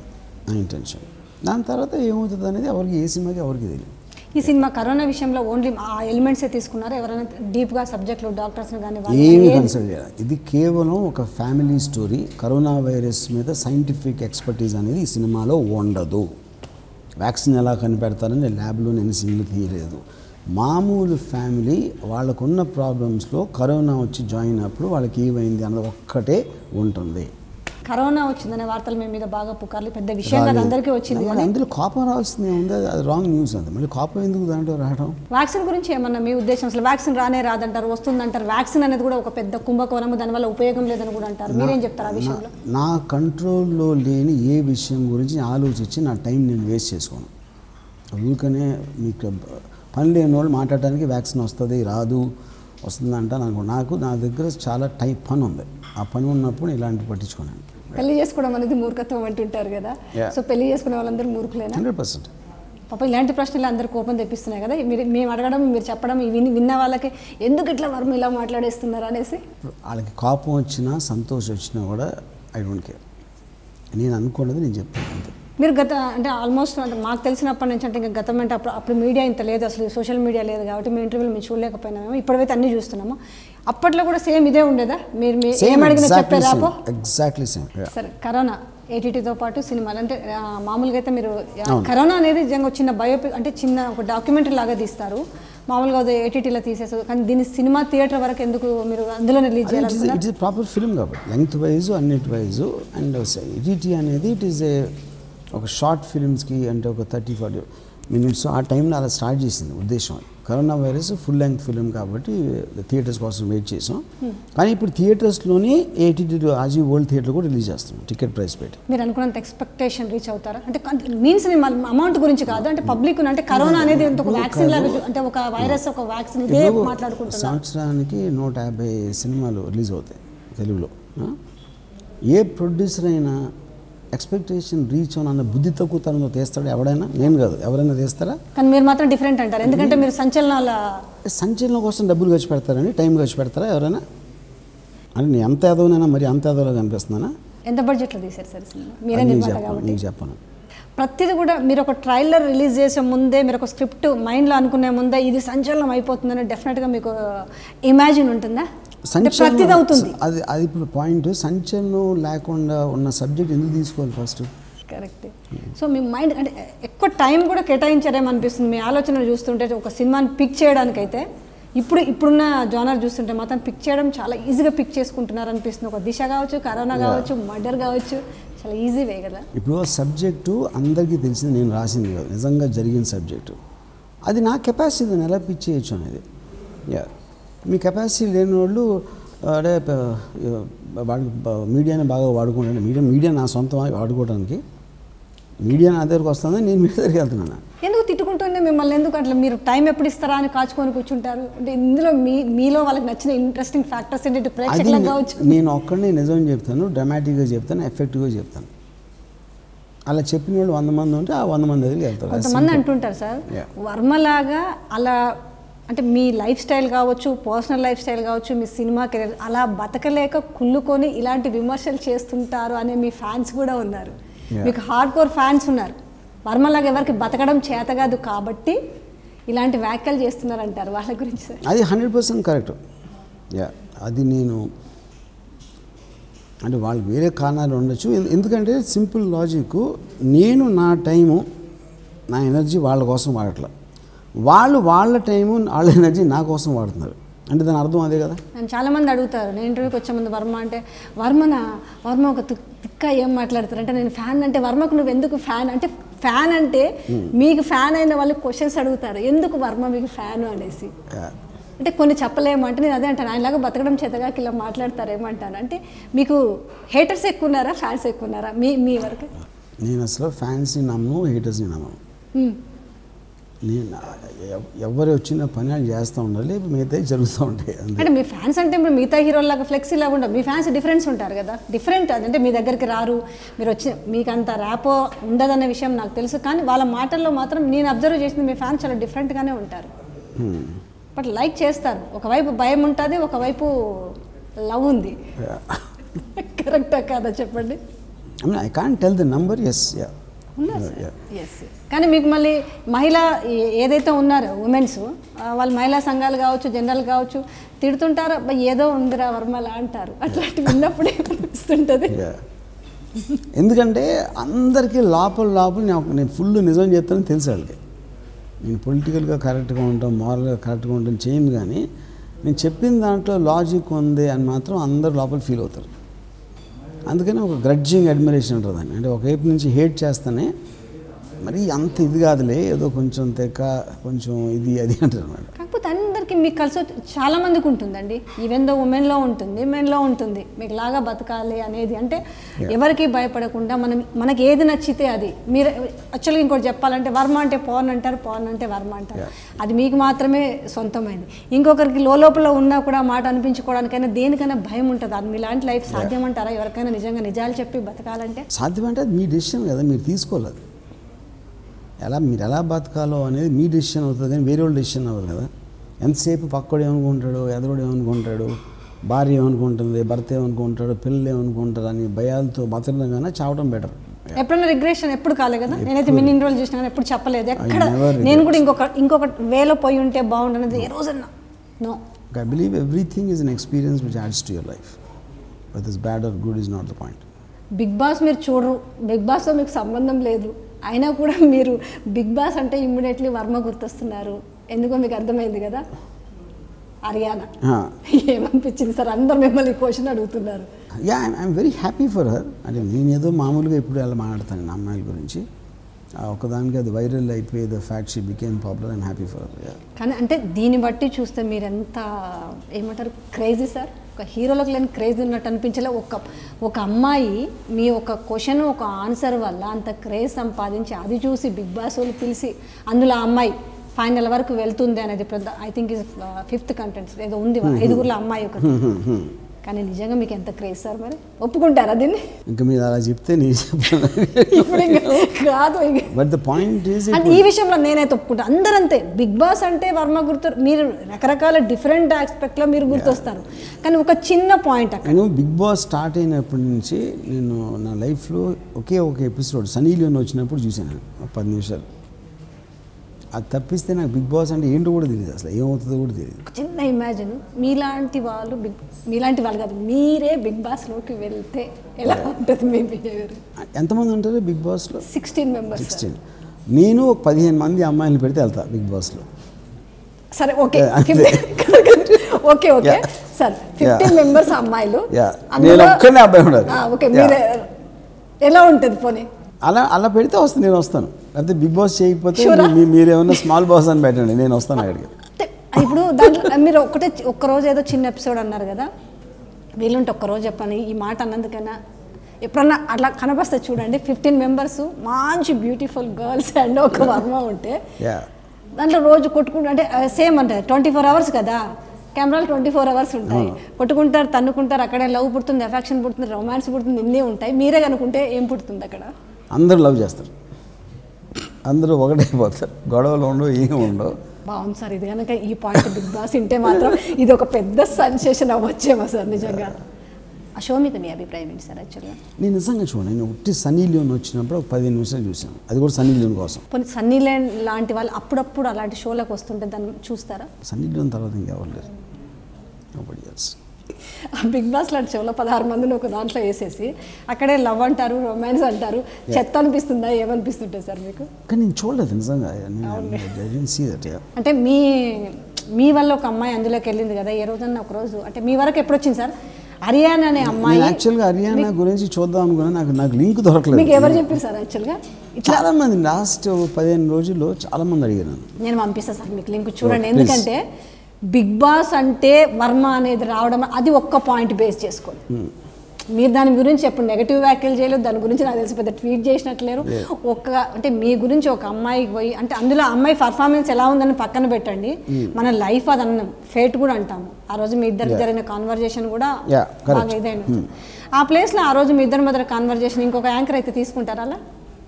Speaker 2: నా ఇంటెన్షన్ దాని తర్వాత ఏమవుతుంది అనేది ఎవరికి ఏ సినిమాకి ఎవరికి తెలియదు
Speaker 1: ఈ సినిమా కరోనా విషయంలో ఓన్లీ ఆ ఎలిమెంట్సే తీసుకున్నారు ఎవరైనా డీప్గా సబ్జెక్టులు డాక్టర్స్ని కానీ వాళ్ళు
Speaker 2: ఏమి
Speaker 1: ఏది-
Speaker 2: కన్సిడర్ చేయాలి ఇది కేవలం ఒక ఫ్యామిలీ స్టోరీ కరోనా వైరస్ మీద సైంటిఫిక్ ఎక్స్పర్టీస్ అనేది ఈ సినిమాలో ఉండదు వ్యాక్సిన్ ఎలా కనిపెడతారని ల్యాబ్లో నేను సినిమా తీయలేదు మామూలు ఫ్యామిలీ వాళ్ళకున్న ప్రాబ్లమ్స్లో కరోనా వచ్చి జాయిన్ అప్పుడు వాళ్ళకి ఏమైంది అన్నది ఒక్కటే ఉంటుంది
Speaker 1: కరోనా వచ్చిందనే వార్తలు మీ మీద బాగా పుకార్లు పెద్ద విషయం కాదు
Speaker 2: రాలేదు.
Speaker 1: అందరికీ వచ్చింది
Speaker 2: మరి
Speaker 1: కానీ
Speaker 2: అందులో కోపం రావాల్సింది ఉంది అది రాంగ్ న్యూస్ అది మళ్ళీ కోపం ఎందుకు దాంట్లో రావడం
Speaker 1: వ్యాక్సిన్ గురించి ఏమన్నా మీ ఉద్దేశం అసలు వ్యాక్సిన్ రానే రాదంటారు వస్తుందంటారు వ్యాక్సిన్ అనేది కూడా ఒక పెద్ద కుంభకోణము దానివల్ల ఉపయోగం లేదని కూడా అంటారు మీరేం చెప్తారు ఆ విషయంలో
Speaker 2: నా- నా కంట్రోల్లో లేని ఏ విషయం గురించి ఆలోచించి నా టైం నేను వేస్ట్ చేసుకోను ఊరికనే మీకు పని లేని వాళ్ళు మాట్లాడటానికి వ్యాక్సిన్ వస్తుంది రాదు వస్తుంది అంటాను అనుకో నాకు నా దగ్గర చాలా టైం పని ఉంది ఆ పని ఉన్నప్పుడు ఇలాంటి పట్టించుకున్నాను
Speaker 1: పెళ్లి చేసుకోవడం అనేది మూర్ఖత్వం అంటుంటారు కదా
Speaker 2: Yeah.
Speaker 1: సో పెళ్లి చేసుకునే వాళ్ళందరూ మూర్ఖులేనా
Speaker 2: హండ్రెడ్ పర్సెంట్
Speaker 1: పాప ఇలాంటి ప్రశ్నలు అందరు కోపం తెప్పిస్తున్నాయి కదా మీరు మేము అడగడం మీరు చెప్పడం ఇవి విని- విన్న వాళ్ళకి ఎందుకు ఇట్లా వర్మ ఇలా మాట్లాడేస్తున్నారు అనేసి
Speaker 2: వాళ్ళకి కోపం వచ్చినా సంతోషం వచ్చినా కూడా ఐ డోంట్ కేర్ నేను అనుకున్నది నేను చెప్తాను అంతే
Speaker 1: మీరు గత అంటే ఆల్మోస్ట్ అంటే మాకు తెలిసినప్పటి నుంచి అంటే ఇంకా గతం అంటే అప్పుడు అప్పుడు మీడియా ఇంత లేదు అసలు సోషల్ మీడియా లేదు కాబట్టి మీ ఇంటర్వ్యూలు మేము చూడలేకపోయినాము ఇప్పుడైతే అన్నీ చూస్తున్నాము అప్పట్లో కూడా సేమ్ ఇదే ఉండేదా మీరు మీ ఏం అడిగినా చెప్పారు రాపో
Speaker 2: ఎగ్జాక్ట్లీ సేమ్
Speaker 1: సరే కరోనా ఏటీటీతో పాటు సినిమాలు అంటే ఆ, మామూలుగా అయితే మీరు ఆ, కరోనా అనేది నిజంగా ఒక చిన్న బయోపిక్ అంటే చిన్న ఒక డాక్యుమెంటరీ లాగా తీస్తారు మామూలుగా అది ఏటీటీలో తీసేస్తారు కానీ దీని సినిమా థియేటర్ వరకు ఎందుకు మీరు అందులో రిలీజ్ చేయాలనుకున్నారు
Speaker 2: ఇట్ ఇస్ ప్రాపర్ ఫిల్మ్ కాబట్టి లెంగ్త్ వైజ్ అన్నిటి వైజ్ అండ్ ఈటీటీ అనేది ఇట్ ఈస్ ఏ ఒక షార్ట్ ఫిల్మ్స్కి అంటే ఒక థర్టీ ఫార్టీ మినిట్స్ ఆ టైంలో అలా స్టార్ట్ చేసింది ఉద్దేశం అది. Corona virus full length film కాబట్టి థియేటర్స్ కోసం వెయిట్ చేసాం కానీ ఇప్పుడు థియేటర్స్లోనే ఏటీటీ ఆజీ వరల్డ్ థియేటర్ కూడా రిలీజ్ చేస్తున్నాం టికెట్ ప్రైస్ పెట్టి
Speaker 1: మీరు అనుకున్నంత ఎక్స్పెక్టేషన్ రీచ్ అవుతారా అంటే మీన్స్ అమౌంట్ గురించి కాదు అంటే పబ్లిక్ అంటే కరోనా అనేది ఎంత ఒక వ్యాక్సిన్ లాగా చూ- అంటే ఒక వైరస్ ఒక వ్యాక్సిన్ ఇదే
Speaker 2: ఇప్పుడు
Speaker 1: మాట్లాడుకుంటున్నారు
Speaker 2: సంవత్సరానికి నూట యాభై సినిమాలు రిలీజ్ అవుతాయి తెలుగులో ఆ? ఏ ప్రొడ్యూసర్ అయినా ఎక్స్పెక్టేషన్ రీచ్ అన్న బుద్ధి తక్కువతనంతో తీస్తాడు ఎవడైనా నేను కాదు ఎవరైనా తీస్తారా
Speaker 1: కానీ మీరు మాత్రం డిఫరెంట్ అంటారు ఎందుకంటే మీరు సంచలనాల
Speaker 2: సంచలనం కోసం డబ్బులు ఖర్చు పెడతారని టైం ఖర్చు పెడతారా ఎవరైనా అంటే నేను ఎంత ఎదవనైనా మరి అంత ఎదవలో కనిపిస్తున్నానా
Speaker 1: ఎంత బడ్జెట్లో తీశారు సార్ సినిమా మీరే
Speaker 2: అది నీకు
Speaker 1: నిర్మాత
Speaker 2: చెప్పను
Speaker 1: కాబట్టి
Speaker 2: నీకు చెప్పను
Speaker 1: ప్రతిది కూడా మీరు ఒక ట్రైలర్ రిలీజ్ చేసే ముందే మీరు ఒక స్క్రిప్ట్ మైండ్లో అనుకునే ముందే ఇది సంచలనం అయిపోతుందని డెఫినెట్గా మీకు ఇమాజిన్ ఉంటుందా అంటే ప్రతిది అవుతుంది
Speaker 2: అది అది ఇప్పుడు పాయింట్ సంచలనం లేకుండా ఉన్న సబ్జెక్ట్ ఎందుకు తీసుకోవాలి ఫస్ట్
Speaker 1: కరెక్ట్ సో మీ మైండ్ అంటే ఎక్కువ టైం కూడా కేటాయించారేమో అనిపిస్తుంది మీ ఆలోచన చూస్తుంటే ఒక సినిమాని పిక్ చేయడానికైతే ఇప్పుడు ఇప్పుడున్న జోనర్ చూస్తుంటే మాత్రం పిక్ చేయడం చాలా ఈజీగా పిక్ చేసుకుంటున్నారు అనిపిస్తుంది ఒక దిశ కావచ్చు కరోనా కావచ్చు మర్డర్ కావచ్చు చాలా ఈజీ వే కదా
Speaker 2: ఇప్పుడు సబ్జెక్టు అందరికీ తెలిసింది నేను రాసింది కాదు నిజంగా జరిగిన సబ్జెక్టు అది నా కెపాసిటీ దాన్ని ఎలా పిచ్ చేయొచ్చు అనేది యా మీ కెపాసిటీ లేని వాళ్ళు అదే ప- వాడు మీడియాని బాగా వాడుకుంటాను మీడియా మీడియా నా సొంతం వాడుకోవడానికి మీడియా నా దగ్గరకు వస్తుంది నేను మీ దగ్గరికి వెళ్తున్నాను
Speaker 1: ఎందుకు తిట్టుకుంటూనే మిమ్మల్ని ఎందుకు అట్లా మీరు టైం ఎప్పుడు ఇస్తారా అని కాచుకొని కూర్చుంటారు అంటే ఇందులో మీ మీలో వాళ్ళకి నచ్చిన ఇంట్రెస్టింగ్ ఫ్యాక్టర్స్ ఏంటంటే
Speaker 2: అది
Speaker 1: ప్రేక్షకులకు కావచ్చు
Speaker 2: నేను ఒక్కడిని నిజం చెప్తాను డ్రామాటిక్గా చెప్తాను ఎఫెక్టివ్గా చెప్తాను అలా చెప్పిన వాళ్ళు వంద మంది ఉంటే ఆ వంద మంది దగ్గరికి వెళ్తారు అది
Speaker 1: కొంతమంది
Speaker 2: simple.
Speaker 1: అంటుంటారు సార్
Speaker 2: Yeah.
Speaker 1: వర్మలాగా అలా అంటే మీ లైఫ్ స్టైల్ కావచ్చు పర్సనల్ లైఫ్ స్టైల్ కావచ్చు మీ సినిమా కెరీర్ అలా బతకలేక కుళ్ళుకొని ఇలాంటి విమర్శలు చేస్తుంటారు అనే మీ ఫ్యాన్స్ కూడా ఉన్నారు
Speaker 2: Yeah.
Speaker 1: మీకు హార్డ్ కోర్ ఫ్యాన్స్ ఉన్నారు వర్మలాగా ఎవరికి బతకడం చేత కాదు కాబట్టి ఇలాంటి వ్యాఖ్యలు చేస్తున్నారు అంటారు వాళ్ళ గురించి సార్
Speaker 2: అది హండ్రెడ్ పర్సెంట్ కరెక్ట్ యా అది నేను అంటే వాళ్ళు వేరే కారణాలు ఉండొచ్చు ఎందు- ఎందుకంటే సింపుల్ లాజిక్ నేను నా టైము నా ఎనర్జీ వాళ్ళ కోసం వాడట్లా వాళ్ళు వాళ్ళ టైము వాళ్ళ ఎనర్జీ నా కోసం వాడుతున్నారు అంటే దాని అర్థం అదే కదా
Speaker 1: నన్ను చాలా మంది అడుగుతారు నేను ఇంటర్వ్యూకి వచ్చే ముందు వర్మ అంటే వర్మన వర్మ ఒక తి- తిక్క ఏం మాట్లాడతారు అంటే నేను ఫ్యాన్ అంటే వర్మకు నువ్వు ఎందుకు ఫ్యాన్ అంటే ఫ్యాన్ అంటే మీకు ఫ్యాన్ అయిన వాళ్ళు క్వశ్చన్స్ అడుగుతారు ఎందుకు వర్మ మీకు ఫ్యాన్ అనేసి
Speaker 2: యా.
Speaker 1: అంటే కొన్ని చెప్పలేము అంటే నేను అదే అంటాను ఆయనలాగా బతకడం చేతగాకి ఇలా మాట్లాడతారేమంటాను అంటే మీకు హేటర్స్ ఎక్కువ ఉన్నారా ఫ్యాన్స్ ఎక్కువ ఉన్నారా మీ మీ వరకు
Speaker 2: నేను అసలు ఫ్యాన్స్ని నమ్మను హేటర్స్ని నమ్మను
Speaker 1: మ్మ్.
Speaker 2: నేను ఎవ- ఎవరు వచ్చిన పని వాళ్ళు చేస్తూ ఉండాలి మిగతా జరుగుతూ ఉంటాయి అంతే
Speaker 1: అంటే మీ ఫ్యాన్స్ అంటే ఇప్పుడు మిగతా హీరోలాగా ఫ్లెక్సీ లాగా ఉండవు మీ ఫ్యాన్స్ డిఫరెన్స్ ఉంటారు కదా డిఫరెంట్ అంటే మీ దగ్గరికి రారు మీరు వచ్చి మీకు అంత ర్యాపో ఉండదన్న విషయం నాకు తెలుసు కానీ వాళ్ళ మాటల్లో మాత్రం నేను అబ్జర్వ్ చేసింది మీ ఫ్యాన్స్ చాలా డిఫరెంట్గానే ఉంటారు
Speaker 2: Hmm.
Speaker 1: బట్ లైక్ చేస్తారు ఒకవైపు భయం ఉంటుంది ఒకవైపు లవ్ ఉంది
Speaker 2: Yeah.
Speaker 1: కరెక్టా కాదా చెప్పండి
Speaker 2: I mean, I can't tell the number, yes, yeah.
Speaker 1: ఉన్నారు
Speaker 2: Yeah, yeah.
Speaker 1: ఎస్ కానీ మీకు మళ్ళీ మహిళ ఏ- ఏదైతే ఉన్నారో ఉమెన్స్ వాళ్ళు మహిళా సంఘాలు కావచ్చు జనరల్ కావచ్చు తిడుతుంటారు "అబ్బా, ఏదో ఉందిరా వర్మలా అంటారు అట్లాంటివి విన్నప్పుడే అనిపిస్తుంటుంది
Speaker 2: Yeah. ఎందుకంటే అందరికీ లోపల లోపల నేను ఒక- నేను ఫుల్ నిజం చెప్తానని తెలుసు వాళ్ళకి నేను పొలిటికల్గా కరెక్ట్గా ఉంటాం మారల్గా కరెక్ట్గా ఉంటాం చేయను కానీ నేను చెప్పిన దాంట్లో లాజిక్ ఉంది అని మాత్రం అందరు లోపల ఫీల్ అవుతారు అందుకని ఒక గ్రడ్జింగ్ అడ్మిరేషన్ ఉంటుంది దాన్ని అంటే ఒక వైపు నుంచి హేట్ చేస్తానే మరి అంత ఇది కాదులే ఏదో కొంచెం తెక్క కొంచెం ఇది అది అంటారు అనమాట
Speaker 1: కాకపోతే అందరికీ మీకు కలిసి వచ్చి- చాలా మందికి ఉంటుందండి ఈవెన్ దో ఉమెన్లో ఉంటుంది మెన్లో ఉంటుంది మీకు లాగా బతకాలి అనేది అంటే ఎవరికి భయపడకుండా మనం మనకి ఏది నచ్చితే అది మీరు యాక్చువల్గా ఇంకోటి చెప్పాలంటే వర్మ అంటే పవన్ అంటారు పవన్ అంటే వర్మ అంటారు అది మీకు మాత్రమే సొంతమైంది ఇంకొకరికి లోపల ఉన్నా కూడా ఆ మాట అనిపించుకోవడానికైనా దేనికైనా భయం ఉంటుంది అది మీలాంటి లైఫ్ సాధ్యమంటారా ఎవరికైనా నిజంగా నిజాలు చెప్పి బతకాలంటే
Speaker 2: సాధ్యమంటే అది మీ డెసిషన్ కదా మీరు తీసుకోలేదు ఎలా మీరు ఎలా బతకాలో అనేది మీ డెసిషన్ అవుతుంది కానీ వేరే వాళ్ళ డెసిషన్ అవ్వదు కదా ఎంతసేపు పక్కడు ఏమనుకుంటాడు ఎదరోడు ఏమనుకుంటాడు భార్య ఏమనుకుంటుంది భర్త ఏమనుకుంటాడు పిల్లలు ఏమనుకుంటారు అని భయాలతో బతకడం కన్నా చావడం బెటర్
Speaker 1: ఎప్పుడైనా రిగ్రెషన్ ఎప్పుడు కాలే కదా నేనైతే మిన్ని రోజులు చూసినా కానీ ఎప్పుడు చెప్పలేదు ఎక్కడ
Speaker 2: never regret.
Speaker 1: నేను కూడా ఇంకొక ఇంకొక వేలో పోయి ఉంటే బాగుండనేది ఏ రోజన్నా no
Speaker 2: I believe everything is an experience which adds to your life but is bad or good is not the point
Speaker 1: Bigg Boss మీరు చూడరు బిగ్ బాస్తో మీకు సంబంధం లేదు అయినా కూడా మీరు బిగ్ బాస్ అంటే ఇమ్మీడియట్లీ వర్మ గుర్తొస్తున్నారు ఎందుకో మీకు అర్థమైంది కదా హర్యానా ఏమనిపించింది సార్ అందరు మిమ్మల్ని క్వశ్చన్ అడుగుతున్నారు
Speaker 2: yeah I'm very happy for her అంటే నేను ఏదో మామూలుగా ఇప్పుడు అలా మాట్లాడతాను నా అమ్మాయిల గురించి ఆ ఒక్కదానికి అది వైరల్ అయిపోయి the fact she became popular I'm happy for her yeah
Speaker 1: కానీ అంటే దీన్ని బట్టి చూస్తే మీరు ఎంత ఏమంటారు క్రేజీ సార్ ఒక హీరోలకు లేని క్రేజ్ ఉన్నట్టు అనిపించలే ఒక ఒక అమ్మాయి మీ ఒక క్వశ్చన్ ఒక ఆన్సర్ వల్ల అంత క్రేజ్ సంపాదించి అది చూసి బిగ్ బాస్ వాళ్ళు పిలిచి అందులో ఆ అమ్మాయి ఫైనల్ వరకు వెళ్తుంది అనేది I think is fifth contents ఏదో ఉంది ఐదుగురులో అమ్మాయి ఒకటి కానీ నిజంగా మీకు ఎంత క్రేజ్ సార్ మరి ఒప్పుకుంటారా దీన్ని
Speaker 2: ఇంకా మీరు అలా చెప్తే నేను చెప్పాను
Speaker 1: ఇప్పుడు ఇంకా కాదు ఇంక
Speaker 2: బట్ ద పాయింట్ ఈజ్
Speaker 1: అంటే ఈ విషయంలో నేనైతే ఒప్పుకుంటా అందరంతే బిగ్ బాస్ అంటే వర్మ గుర్తు మీరు రకరకాల డిఫరెంట్ ఆస్పెక్ట్లో మీరు గుర్తొస్తారు కానీ ఒక చిన్న పాయింట్ అక్కడ
Speaker 2: నేను బిగ్ బాస్ స్టార్ట్ అయినప్పటి నుంచి నేను నా లైఫ్లో ఒకే ఒక ఎపిసోడ్ సనీ లియోన్ వచ్చినప్పుడు చూశాను నేను ఒక పది నిమిషాలు అది తప్పిస్తే నాకు బిగ్ బాస్ అంటే ఏంటో కూడా తెలియదు అసలు ఏమవుతుందో కూడా తెలియదు
Speaker 1: ఒక చిన్న ఇమాజిన్ మీలాంటి వాళ్ళు బిగ్ మీలాంటి వాళ్ళు కాదు మీరే బిగ్ బాస్లోకి వెళ్తే ఎలా ఉంటుంది మీ బిహేవియర్
Speaker 2: ఎంతమంది ఉంటారు బిగ్ బాస్లో
Speaker 1: సిక్స్టీన్ మెంబర్స్
Speaker 2: సిక్స్టీన్ నేను ఒక పదిహేను మంది అమ్మాయిలు పెడితే వెళ్తా బిగ్ బాస్లో
Speaker 1: సరే ఓకే
Speaker 2: అంతే.
Speaker 1: Okay okay
Speaker 2: Yeah.
Speaker 1: సరే ఫిఫ్టీన్ మెంబర్స్ అమ్మాయిలు
Speaker 2: Yeah.
Speaker 1: అందులో-
Speaker 2: నేను ఒక్కనే అబ్బాయి ఉండాలి.
Speaker 1: ఆ, ఓకే
Speaker 2: Yeah.
Speaker 1: మీరే ఎలా ఉంటుంది పోనీ
Speaker 2: అలా అలా పెడితే వస్తాను నేను వస్తాను లేకపోతే బిగ్ బాస్ చేయకపోతే
Speaker 1: Sure ఆ?
Speaker 2: మీ- మీరు ఏమన్నా స్మాల్ బాస్ అని పెట్టండి నేను వస్తాను అక్కడికి
Speaker 1: అంటే ఇప్పుడు దాంట్లో మీరు ఒక్కటే ఒక్క రోజు ఏదో చిన్న ఎపిసోడ్ అన్నారు కదా వీలుంటే ఒక్క రోజు చెప్పండి ఈ మాట అన్నందుకైనా ఎప్పుడన్నా అట్లా కనబస్తే చూడండి ఫిఫ్టీన్ మెంబర్స్ మంచి బ్యూటిఫుల్ గర్ల్స్ అండ్ ఒక వర్మ ఉంటే
Speaker 2: యా
Speaker 1: దాంట్లో రోజు కొట్టుకుంటూ అంటే సేమ్ అంటే ట్వంటీ ఫోర్ అవర్స్ కదా కెమెరాలు ట్వంటీ ఫోర్ అవర్స్ ఉంటాయి కొట్టుకుంటారు తన్నుకుంటారు అక్కడే లవ్ పుడుతుంది ఎఫెక్షన్ పుడుతుంది రొమాన్స్ పుడుతుంది ఇన్ని ఉంటాయి మీరే కనుకుంటే ఏం పుడుతుంది అక్కడ
Speaker 2: అందరూ లవ్ చేస్తారు అందరూ ఒకటైపోతారు గొడవలు ఉండవు ఏమి ఉండవు
Speaker 1: బాగుంది సార్ ఇది కనుక ఈ పాయింట్ బిగ్ బాస్ వింటే మాత్రం ఇది ఒక పెద్ద సెన్సేషన్ అవ్వచ్చేమో సార్ నిజంగా ఆ షో మీద మీ అభిప్రాయం ఏంటి సార్ యాక్చువల్గా
Speaker 2: నేను నిజంగా చూడండి నేను ఉట్టి సన్నీ లియోన్ వచ్చినప్పుడు ఒక పదిహేను నిమిషాలు చూశాను అది కూడా సన్నీ లియోన్ కోసం
Speaker 1: కొన్ని సన్నీ ల్యాండ్ లాంటి వాళ్ళు అప్పుడప్పుడు అలాంటి షోలకు వస్తుంటే దాన్ని చూస్తారా
Speaker 2: సన్నీ లియోన్ తర్వాత ఇంకెవరు లేరు నోబడి ఎల్స్
Speaker 1: ఆ బిగ్ బాస్ లాంటి షోలో పదహారు మందిని ఒక దాంట్లో వేసేసి అక్కడే లవ్ అంటారు రొమాన్స్ అంటారు చెత్త అనిపిస్తుందా ఏమనిపిస్తుంటుంది సార్ మీకు
Speaker 2: కానీ నేను చూడలేదు నిజంగా నేను సీ దట్
Speaker 1: అంటే మీ మీ వల్ల ఒక అమ్మాయి అందులోకి వెళ్ళింది కదా ఏ రోజన్నా ఒక రోజు అంటే మీ వరకు ఎప్పుడు వచ్చింది సార్ హరియానా అనే అమ్మాయి
Speaker 2: నేను యాక్చువల్గా హర్యానా గురించి చూద్దాం అనుకున్నా నాకు నాకు లింక్
Speaker 1: మీకు
Speaker 2: దొరకలేదు
Speaker 1: ఎవరు చెప్పారు సార్ యాక్చువల్గా ఇట్లా
Speaker 2: చాలా మంది లాస్ట్ పదిహేను రోజుల్లో చాలా మంది అడిగారు నన్ను.
Speaker 1: నేను పంపిస్తాను సార్ మీకు లింక్ చూడండి
Speaker 2: please.
Speaker 1: ఎందుకంటే బిగ్ బాస్ అంటే వర్మ అనేది రావడం అది ఒక్క పాయింట్ బేస్ చేసుకోండి మీరు దాని గురించి ఎప్పుడు నెగటివ్ వ్యాఖ్యలు చేయలేదు దాని గురించి నాకు తెలిసి పెద్ద ట్వీట్ చేసినట్లేరు ఒక అంటే మీ గురించి ఒక అమ్మాయికి పోయి అంటే అందులో ఆ అమ్మాయి పర్ఫార్మెన్స్ ఎలా ఉందని పక్కన పెట్టండి మన లైఫ్ అది అన్నాం ఫేట్ కూడా అంటాము ఆ రోజు మీ ఇద్దరికి
Speaker 2: Yeah.
Speaker 1: జరిగిన కాన్వర్జేషన్ కూడా
Speaker 2: Yeah, correct.
Speaker 1: బాగా ఇదైన ఆ ప్లేస్లో ఆ రోజు మీ ఇద్దరి మధ్య కాన్వర్జేషన్ ఇంకొక యాంకర్ అయితే తీసుకుంటారా అలా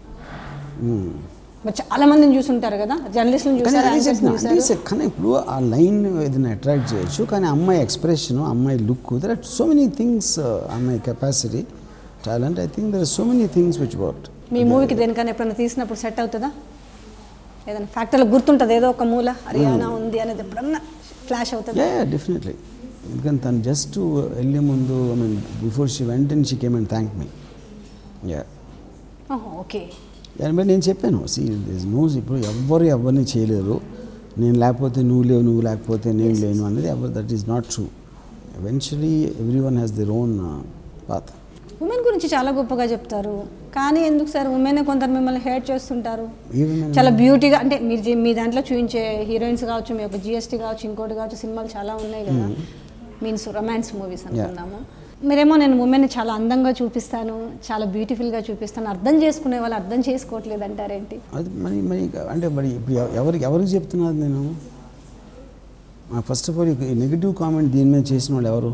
Speaker 2: Hmm.
Speaker 1: మరి చాలా మందిని చూసుంటారు కదా జర్నలిస్టులను
Speaker 2: కానీ
Speaker 1: చూసారు
Speaker 2: అదే
Speaker 1: యాంకర్స్ని
Speaker 2: చెప్తున్నా. అంటే
Speaker 1: చూసారు
Speaker 2: it's a- కానీ ఇప్పుడు ఆ లైన్ ఏదైనా అట్రాక్ట్ చేయొచ్చు కానీ అమ్మాయి ఎక్స్ప్రెషన్ అమ్మాయి look there are so many things అమ్మాయి capacity talent I think there are so many things which work
Speaker 1: మీ మూవీకి దేనికైనా ఎప్పుడైనా తీసినప్పుడు సెట్ అవుతుందా ఏదైనా ఫ్యాక్టరీలో గుర్తుంటుంది ఏదో ఒక మూల హర్యానా ఉంది అనేది ఎప్పుడన్నా ఫ్లాష్ అవుతుంది
Speaker 2: యా డెఫినెట్లీ ఎందుకంటే తను జస్ట్ వెళ్ళే ముందు I mean before she went and she came and thank me yeah
Speaker 1: okay
Speaker 2: దాని బట్టి నేను చెప్పాను సి దిస్ నోస్ ఇప్పుడు ఎవ్వరు ఎవరిని చేయలేరు నేను లేకపోతే నువ్వు లేవు నువ్వు లేకపోతే నేను లేను అనేది ఎవరు that is not true eventually every has their own path
Speaker 1: women గురించి చాలా గొప్పగా చెప్తారు కానీ ఎందుకు సార్ ఉమెన్ కొందరు మిమ్మల్ని హేట్ చేస్తుంటారు
Speaker 2: ఏ women?
Speaker 1: చాలా బ్యూటీగా అంటే మీరు జీ- మీ దాంట్లో చూపించే హీరోయిన్స్ కావచ్చు మీ యొక్క జిఎస్టీ కావచ్చు ఇంకోటి కావచ్చు సినిమాలు చాలా ఉన్నాయి కదా మీన్స్ రొమాన్స్ మూవీస్ అనుకున్నాము మీరేమో నేను ఉమెన్ని చాలా అందంగా చూపిస్తాను చాలా బ్యూటిఫుల్గా చూపిస్తాను అర్థం చేసుకునే వాళ్ళు అర్థం చేసుకోవట్లేదు అంటారేంటి
Speaker 2: అది మరి మరి అంటే మరి ఇప్పుడు ఎవ- ఎవరికి ఎవరికి చెప్తున్నారు నేను ఫస్ట్ ఆఫ్ ఆల్ ఈ నెగిటివ్ కామెంట్ దీని మీద చేసిన వాళ్ళు ఎవరు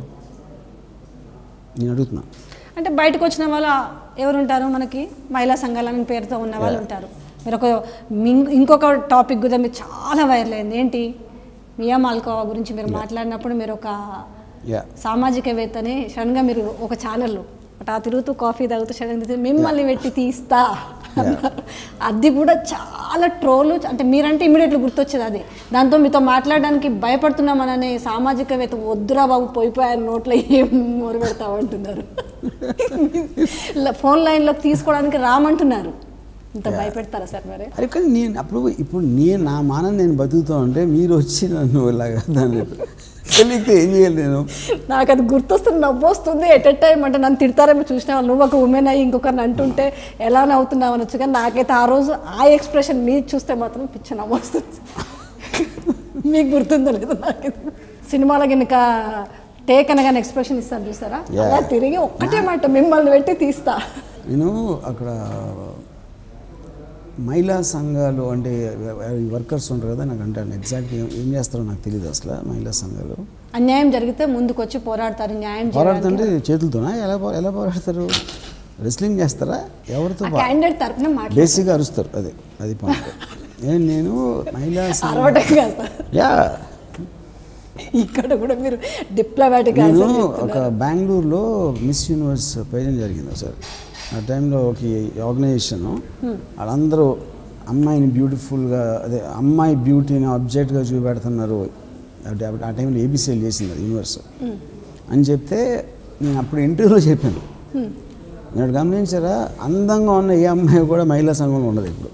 Speaker 2: నేను అడుగుతున్నా
Speaker 1: అంటే బయటకు వచ్చిన వాళ్ళు ఎవరు ఉంటారు మనకి మహిళా సంఘాలని పేరుతో ఉన్న వాళ్ళు
Speaker 2: Yeah.
Speaker 1: ఉంటారు మీరు ఒక మింగ్- ఇంకొక టాపిక్ కూడా మీరు చాలా వైరల్ అయింది ఏంటి మియా మాల్కోవా గురించి మీరు మాట్లాడినప్పుడు మీరు ఒక
Speaker 2: యా
Speaker 1: సామాజికవేత్తని సడన్గా మీరు ఒక ఛానల్లో అటా తిరుగుతూ కాఫీ తాగుతూ సడన్గా తీసి మిమ్మల్ని పెట్టి తీస్తా అన్నారు. అది కూడా చాలా ట్రోలు అంటే మీరంటే ఇమీడియట్లీ గుర్తొచ్చేది అది దాంతో మీతో మాట్లాడడానికి భయపడుతున్నామననే సామాజికవేత్త వద్దురా బాబు పోయిపోయారు నోట్లో ఏం మొరు పెడతామంటున్నారు ఫోన్ లైన్లోకి తీసుకోవడానికి రామంటున్నారు ఇంత భయపెడతారా సార్ మరి
Speaker 2: అరే కానీ నేను అప్పుడు ఇప్పుడు నేను నా మానం నేను బతుకుతా ఉంటే మీరు వచ్చి నన్ను ఇలాగా దాన్ని తెలియక ఏం చేయాలి నేను
Speaker 1: నాకు అది గుర్తొస్తుంది నవ్వు వస్తుంది ఎట్ ఎట్ టైం అంటే నన్ను తిడతారేమో చూసిన వాళ్ళు నువ్వు ఒక ఉమెన్ అయ్యి ఇంకొకరిని అంటుంటే ఎలా నవ్వుతున్నావు అనొచ్చు కానీ నాకైతే ఆ రోజు ఆ ఎక్స్ప్రెషన్ మీరు చూస్తే మాత్రం పిచ్చ నవ్వు వస్తుంది మీకు గుర్తుందో లేదు నాకు సినిమాలో కనుక టేక్ అనగానే ఎక్స్ప్రెషన్ ఇస్తారు చూసారా
Speaker 2: Yeah.
Speaker 1: అలా తిరిగి ఒక్కటే మాట మిమ్మల్ని పెట్టి తీస్తా
Speaker 2: నేను అక్కడ మహిళా సంఘాలు అంటే ఈ వర్కర్స్ ఉంటారు కదా నాకు అంటాను ఎగ్జాక్ట్ ఏం చేస్తారో నాకు తెలియదు అసలు మహిళా సంఘాలు
Speaker 1: అన్యాయం జరిగితే ముందుకు వచ్చి పోరాడతారు న్యాయం
Speaker 2: పోరాడుతుంటే చేతులతోనా ఎలా పో- ఎలా పోరాడతారు రెస్లింగ్ చేస్తారా ఎవరితో పో-
Speaker 1: క్యాండిడేట్ తరపున మాట్లాడారు
Speaker 2: బేసిక్గా అరుస్తారు అదే అది పాయింట్ నేను నేను మహిళా సంఘ
Speaker 1: అరవటం కాదు సార్.
Speaker 2: యా
Speaker 1: ఇక్కడ కూడా మీరు డిప్లొమాటిక్
Speaker 2: నేను ఒక బెంగళూరులో మిస్ యూనివర్స్ పేజెంట్ జరిగింది సార్ ఆ టైంలో ఒక ఆర్గనైజేషన్ వాళ్ళందరూ అమ్మాయిని బ్యూటిఫుల్గా అదే అమ్మాయి బ్యూటీని ఆబ్జెక్ట్గా చూపెడుతున్నారు అంటే అప్పుడు ఆ టైంలో ఏబిసిఎల్ చేసింది అది యూనివర్స్ అని చెప్తే నేను అప్పుడు ఇంటర్వ్యూలో చెప్పాను నేను గమనించారా అందంగా ఉన్న ఏ అమ్మాయి కూడా మహిళా సంఘంలో ఉండదు ఇప్పుడు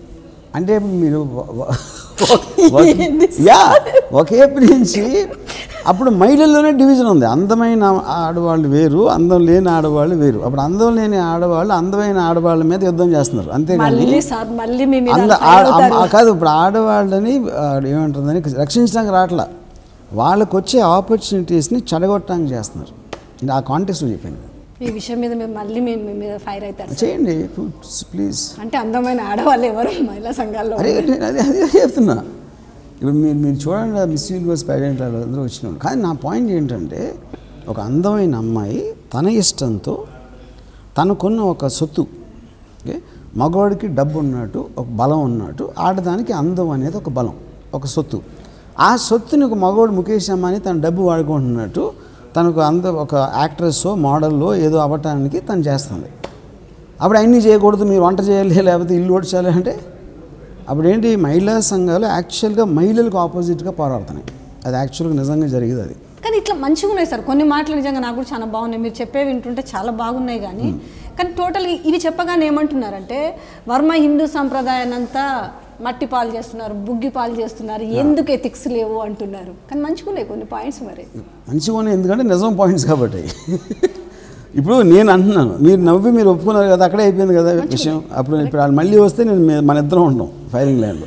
Speaker 2: అంటే ఇప్పుడు మీరు వ- వ- వ- యా ఒక ఏపు నుంచి అప్పుడు మహిళల్లోనే డివిజన్ ఉంది అందమైన ఆడవాళ్ళు వేరు అందం లేని ఆడవాళ్ళు వేరు అప్పుడు అందం లేని ఆడవాళ్ళు అందమైన ఆడవాళ్ళ మీద యుద్ధం చేస్తున్నారు అంతేగాని
Speaker 1: మళ్ళీ సార్ మళ్ళీ మీ మీద
Speaker 2: అంద
Speaker 1: fire
Speaker 2: ఆ-
Speaker 1: అవుతారు.
Speaker 2: ఆ- కాదు ఇప్పుడు ఆడవాళ్ళని ఆ, ఏమంటుందని రక్షించడానికి రావట్లా వాళ్ళకు వచ్చే ఆపర్చునిటీస్ని చెడగొట్టడానికి చేస్తున్నారు ఇది ఆ కాంటెక్స్ట్ చెప్పాను
Speaker 1: ఈ విషయం మీద మేము మళ్ళీ మేము మీ మీద ఫైర్ అవుతారు సార్.
Speaker 2: చేయండి ప్లీజ్
Speaker 1: అంటే అందమైన ఆడవాళ్ళు ఎవరు మహిళా సంఘాల్లో
Speaker 2: అదే నేను అదే అదే చెప్తున్నా ఇప్పుడు మీరు మీరు చూడండి మిస్ యూనివర్స్ పేరెంట్ అందరూ వచ్చినాడు కానీ నా పాయింట్ ఏంటంటే ఒక అందమైన అమ్మాయి తన ఇష్టంతో తనకున్న ఒక సొత్తు ఓకే మగవాడికి డబ్బు ఉన్నట్టు ఒక బలం ఉన్నట్టు ఆడదానికి అందం అనేది ఒక బలం ఒక సొత్తు ఆ సొత్తుని ఒక మగవాడు ముఖేష్ అమ్మాని తన డబ్బు వాడుకుంటున్నట్టు తనకు అంద ఒక యాక్ట్రెస్ మోడల్లో ఏదో అవ్వటానికి తను చేస్తుంది అప్పుడు అన్నీ చేయకూడదు మీరు వంట చేయాలి లేకపోతే ఇల్లు ఓడ్చాలి అంటే అప్పుడు ఏంటి మహిళా సంఘాలు యాక్చువల్గా మహిళలకు ఆపోజిట్గా పోరాడుతున్నాయి అది యాక్చువల్గా నిజంగా జరిగేది అది
Speaker 1: కానీ ఇట్లా మంచిగా ఉన్నాయి సార్ కొన్ని మాటలు నిజంగా నాకు కూడా చాలా బాగున్నాయి మీరు చెప్పే వింటుంటే చాలా బాగున్నాయి కానీ కానీ టోటల్ ఇవి చెప్పగానే ఏమంటున్నారంటే వర్మ హిందూ సంప్రదాయాన్ని అంతా మట్టి పాలు చేస్తున్నారు బుగ్గి పాలు చేస్తున్నారు ఎందుకు ఎథిక్స్ లేవు అంటున్నారు కానీ మంచిగా ఉన్నాయి కొన్ని పాయింట్స్ మరి
Speaker 2: మంచిగా ఉన్నాయి ఎందుకంటే నిజం పాయింట్స్ కాబట్టి ఇప్పుడు నేను అంటున్నాను మీరు నవ్వి మీరు ఒప్పుకున్నారు కదా అక్కడే అయిపోయింది కదా విషయం అప్పుడు ఇప్పుడు వాళ్ళు మళ్ళీ వస్తే నేను మీ- మన ఇద్దరం ఉంటాం ఫైరింగ్ ల్యాండ్లో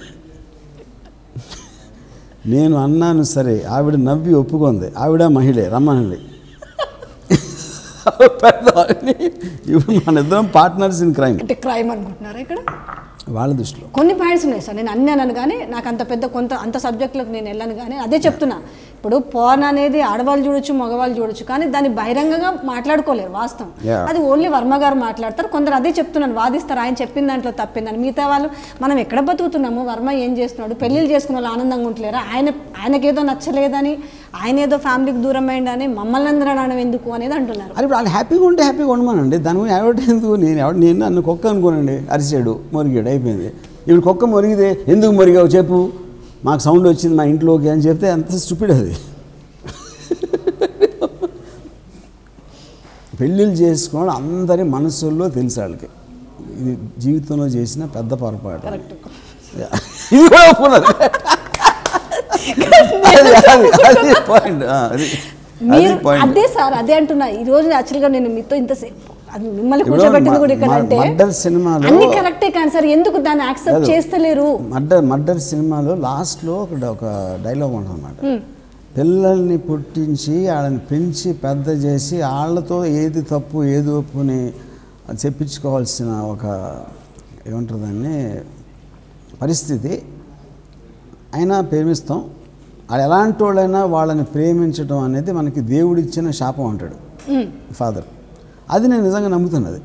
Speaker 2: నేను అన్నాను సరే ఆవిడ నవ్వి ఒప్పుకుంది ఆవిడ మహిళే రమ్మనండి పెద్దవాడిని. ఇప్పుడు మన ఇద్దరం పార్ట్నర్స్ ఇన్ క్రైమ్
Speaker 1: అంటే క్రైమ్ అనుకుంటున్నారా ఇక్కడ
Speaker 2: వాళ్ళ దృష్టిలో
Speaker 1: కొన్ని పాయింట్స్ ఉన్నాయి సార్ నేను అన్ని అన్నాను కానీ నాకు అంత పెద్ద కొంత అంత సబ్జెక్టులకు నేను వెళ్ళాను కానీ అదే చెప్తున్నా ఇప్పుడు పోర్న్ అనేది ఆడవాళ్ళు చూడొచ్చు మగవాళ్ళు చూడొచ్చు కానీ దాన్ని బహిరంగంగా మాట్లాడుకోలేరు వాస్తవం
Speaker 2: Yeah.
Speaker 1: అది ఓన్లీ వర్మ గారు మాట్లాడతారు కొందరు అదే చెప్తున్నాను వాదిస్తారు ఆయన చెప్పిన దాంట్లో తప్పిందని మిగతా వాళ్ళు మనం ఎక్కడ బతుకుతున్నాము వర్మ ఏం చేస్తున్నాడు పెళ్ళిళ్ళు చేసుకున్న వాళ్ళు ఆనందంగా ఉంటలేరా ఆయన ఆయనకేదో నచ్చలేదని ఆయన ఏదో ఫ్యామిలీకి దూరం అయ్యిందని మమ్మల్ని అందరూ అనడం ఎందుకు అనేది అంటున్నారు
Speaker 2: అది ఇప్పుడు వాళ్ళు హ్యాపీగా ఉంటే హ్యాపీగా ఉండమనండి దాని గురించి ఎవరి ఎందుకు నేను ఎవడు నేను నన్ను కుక్క అనుకోనండి అరిసాడు మొరిగాడు అయిపోయింది ఇప్పుడు కుక్క మొరిగితే ఎందుకు మొరిగావు చెప్పు మాకు సౌండ్ వచ్చింది మా ఇంట్లోకి అని చెప్తే అంత స్టూపిడ్ అది పెళ్ళిళ్ళు చేసుకోవడం అందరి మనసుల్లో తెలుసు వాళ్ళకి ఇది జీవితంలో చేసిన పెద్ద పొరపాటు ఇది కూడా ఒప్పుకున్నారు అది అది అది పాయింట్ అది అది
Speaker 1: మీరు
Speaker 2: పాయింట్
Speaker 1: అదే సార్ అదే అంటున్నా ఈ రోజు యాక్చువల్గా నేను మీతో ఇంతసేపు అది మిమ్మల్ని
Speaker 2: ఇప్పుడు
Speaker 1: కూర్చోబెట్టింది కూడా
Speaker 2: మ-
Speaker 1: ఇక్కడ
Speaker 2: మ-
Speaker 1: అంటే
Speaker 2: మర్డర్ సినిమాలో-
Speaker 1: అన్ని కరెక్టే కానీ సార్ ఎందుకు దాన్ని యాక్సెప్ట్
Speaker 2: కాదు.
Speaker 1: చేస్తలేరు
Speaker 2: మర్డర్ మర్డర్ సినిమాలో లాస్ట్లో ఒక ఒక డైలాగ్ ఉంటుంది అనమాట పిల్లల్ని పుట్టించి వాళ్ళని పెంచి పెద్ద చేసి వాళ్ళతో ఏది తప్పు ఏది ఒప్పుని చెప్పించుకోవాల్సిన ఒక ఏమంటారు దాన్ని పరిస్థితి అయినా ప్రేమిస్తాం వాళ్ళు ఎలాంటి వాళ్ళైనా వాళ్ళని ప్రేమించడం అనేది మనకి దేవుడిచ్చిన శాపం అంటాడు ఫాదర్ అది నేను నిజంగా నమ్ముతున్నది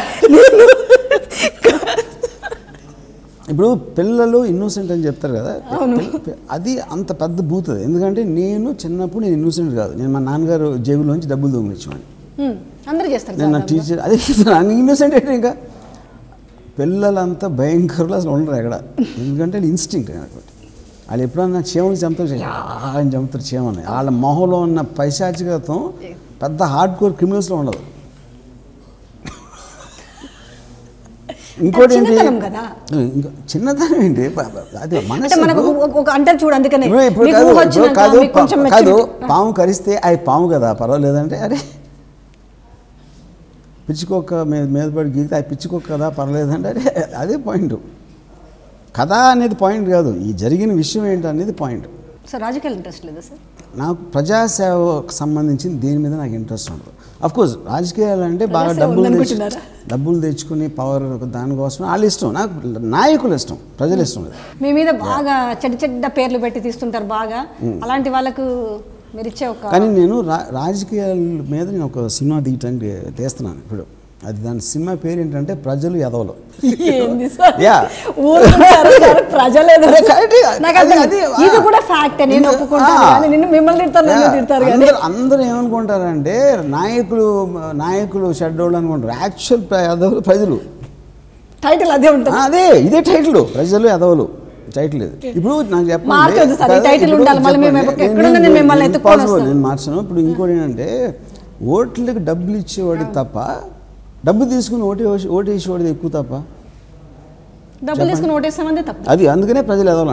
Speaker 2: ఇప్పుడు పిల్లలు ఇన్నోసెంట్ అని చెప్తారు కదా పిల్ల- అది అంత పెద్ద బూత్ అది ఎందుకంటే నేను చిన్నప్పుడు నేను ఇన్నోసెంట్ కాదు నేను మా నాన్నగారు జేబులోంచి డబ్బులు దొంగిలించేవాడిని
Speaker 1: హ్మ్. అందరూ చేస్తారు
Speaker 2: నేను నా
Speaker 1: సార్
Speaker 2: టీచర్ అదే చెప్తున్నాను ఇన్నోసెంట్ ఏంటి ఇంకా పిల్లలంతా భయంకరులు అసలు ఉండరు ఎక్కడ ఎందుకంటే ఇన్స్టింక్ట్ కాబట్టి వాళ్ళు ఎప్పుడన్నా చీమలు చంపుతారు "యా" అని చంపుతారు చీమని వాళ్ళ మొహంలో ఉన్న పైశాచికత్వం పెద్ద హార్డ్ కోర్ క్రిమినల్స్లో ఉండదు ఇంకోటి ఏంటి
Speaker 1: చిన్నతనం కదా.
Speaker 2: ఇంకా చిన్నతనం ఏంటి ప- ప- అది
Speaker 1: అంటే మనకు
Speaker 2: మనసు
Speaker 1: ఒక- ఒక అంటారు చూడు అందుకనే
Speaker 2: ఇప్పుడు ఇప్పుడు
Speaker 1: మీకు
Speaker 2: కాదు,
Speaker 1: ఊహ
Speaker 2: ఇప్పుడు
Speaker 1: వచ్చినాక
Speaker 2: కాదు
Speaker 1: మీకు కొంచెం
Speaker 2: పా- కాదు
Speaker 1: maturity.
Speaker 2: పాము కరిస్తే అది పాము కదా పర్వాలేదంటే అరే పిచ్చికొక్క మీద మీద పడి గీతే అది పిచ్చికొక్క కదా పర్వాలేదంటే అరే అదే పాయింట్ కథ అనేది పాయింట్ కాదు ఈ జరిగిన విషయం ఏంటి అనేది పాయింట్
Speaker 1: సార్ రాజకీయాలు ఇంట్రెస్ట్ లేదా సార్
Speaker 2: నాకు ప్రజాసేవకు సంబంధించిన దీని మీద నాకు ఇంట్రెస్ట్ ఉండదు అఫ్ కోర్స్ రాజకీయాలు అంటే బాగా
Speaker 1: ప్రజాసేవ
Speaker 2: డబ్బులు తెచ్చు
Speaker 1: ఉందనుకుంటున్నారా?
Speaker 2: డబ్బులు తెచ్చుకుని పవర్ దానికోసం వాళ్ళ ఇష్టం నాకు నాయకులు ఇష్టం ప్రజల ఇష్టం లేదు
Speaker 1: మీ మీద బాగా చెడ్డ చెడ్డ పేర్లు పెట్టి తీస్తుంటారు బాగా అలాంటి వాళ్ళకు మీరు ఇచ్చే ఒక
Speaker 2: కానీ నేను రా రాజకీయాల మీద నేను ఒక సినిమా తీయటానికి తీస్తున్నాను ఇప్పుడు అది దాని సినిమా పేరు ఏంటంటే ప్రజలు ఎదవలు
Speaker 1: ఏంది సార్
Speaker 2: యా
Speaker 1: ఊరుకుంటారు సార్, ప్రజలు ఎదురు.
Speaker 2: అదే correct.
Speaker 1: నాకు అర్థం-
Speaker 2: అది- అది-
Speaker 1: ఇది కూడా ఫ్యాక్ట్ నేను
Speaker 2: ఇది-
Speaker 1: ఒప్పుకుంటాను
Speaker 2: ఆ.
Speaker 1: కానీ నిన్ను మిమ్మల్ని తిడతారు నన్ను
Speaker 2: యా.
Speaker 1: తిడతారు కానీ
Speaker 2: అందరూ అందరూ ఏమనుకుంటారంటే నాయకులు నాయకులు షడ్డోళ్ళు అనుకుంటారు యాక్చువల్ ఎదవలు ప్రజలు
Speaker 1: టైటిల్ అదే ఉంటుంది
Speaker 2: ఆ, అదే ఇదే టైటిల్ ప్రజలు ఎదవలు టైటిల్ ఇది ఇప్పుడు నాకు చెప్పండి
Speaker 1: మార్చొద్దు సార్, ఈ
Speaker 2: కదా,
Speaker 1: టైటిల్
Speaker 2: ఇప్పుడు
Speaker 1: ఉండాలి. మళ్ళీ మేము
Speaker 2: చెప్పండి.
Speaker 1: ఎక్కడ-
Speaker 2: నేను-
Speaker 1: ఎక్కడున్నా నేను మిమ్మల్ని
Speaker 2: నేను
Speaker 1: ఎత్తుక్కొని
Speaker 2: impossible,
Speaker 1: వస్తాను.
Speaker 2: నేను మార్చను ఇప్పుడు ఇంకోటి ఏంటంటే ఓట్లకి డబ్బులు ఇచ్చేవాడి తప్ప డబ్బు తీసుకుని ఓటు వేసి- ఓటు వేసేవాడిది ఎక్కువ తప్ప
Speaker 1: డబ్బులు తీసుకుని ఓటేస్తామంటే తప్పు
Speaker 2: అది అందుకనే ప్రజలు ఎదవాలంటున్నారు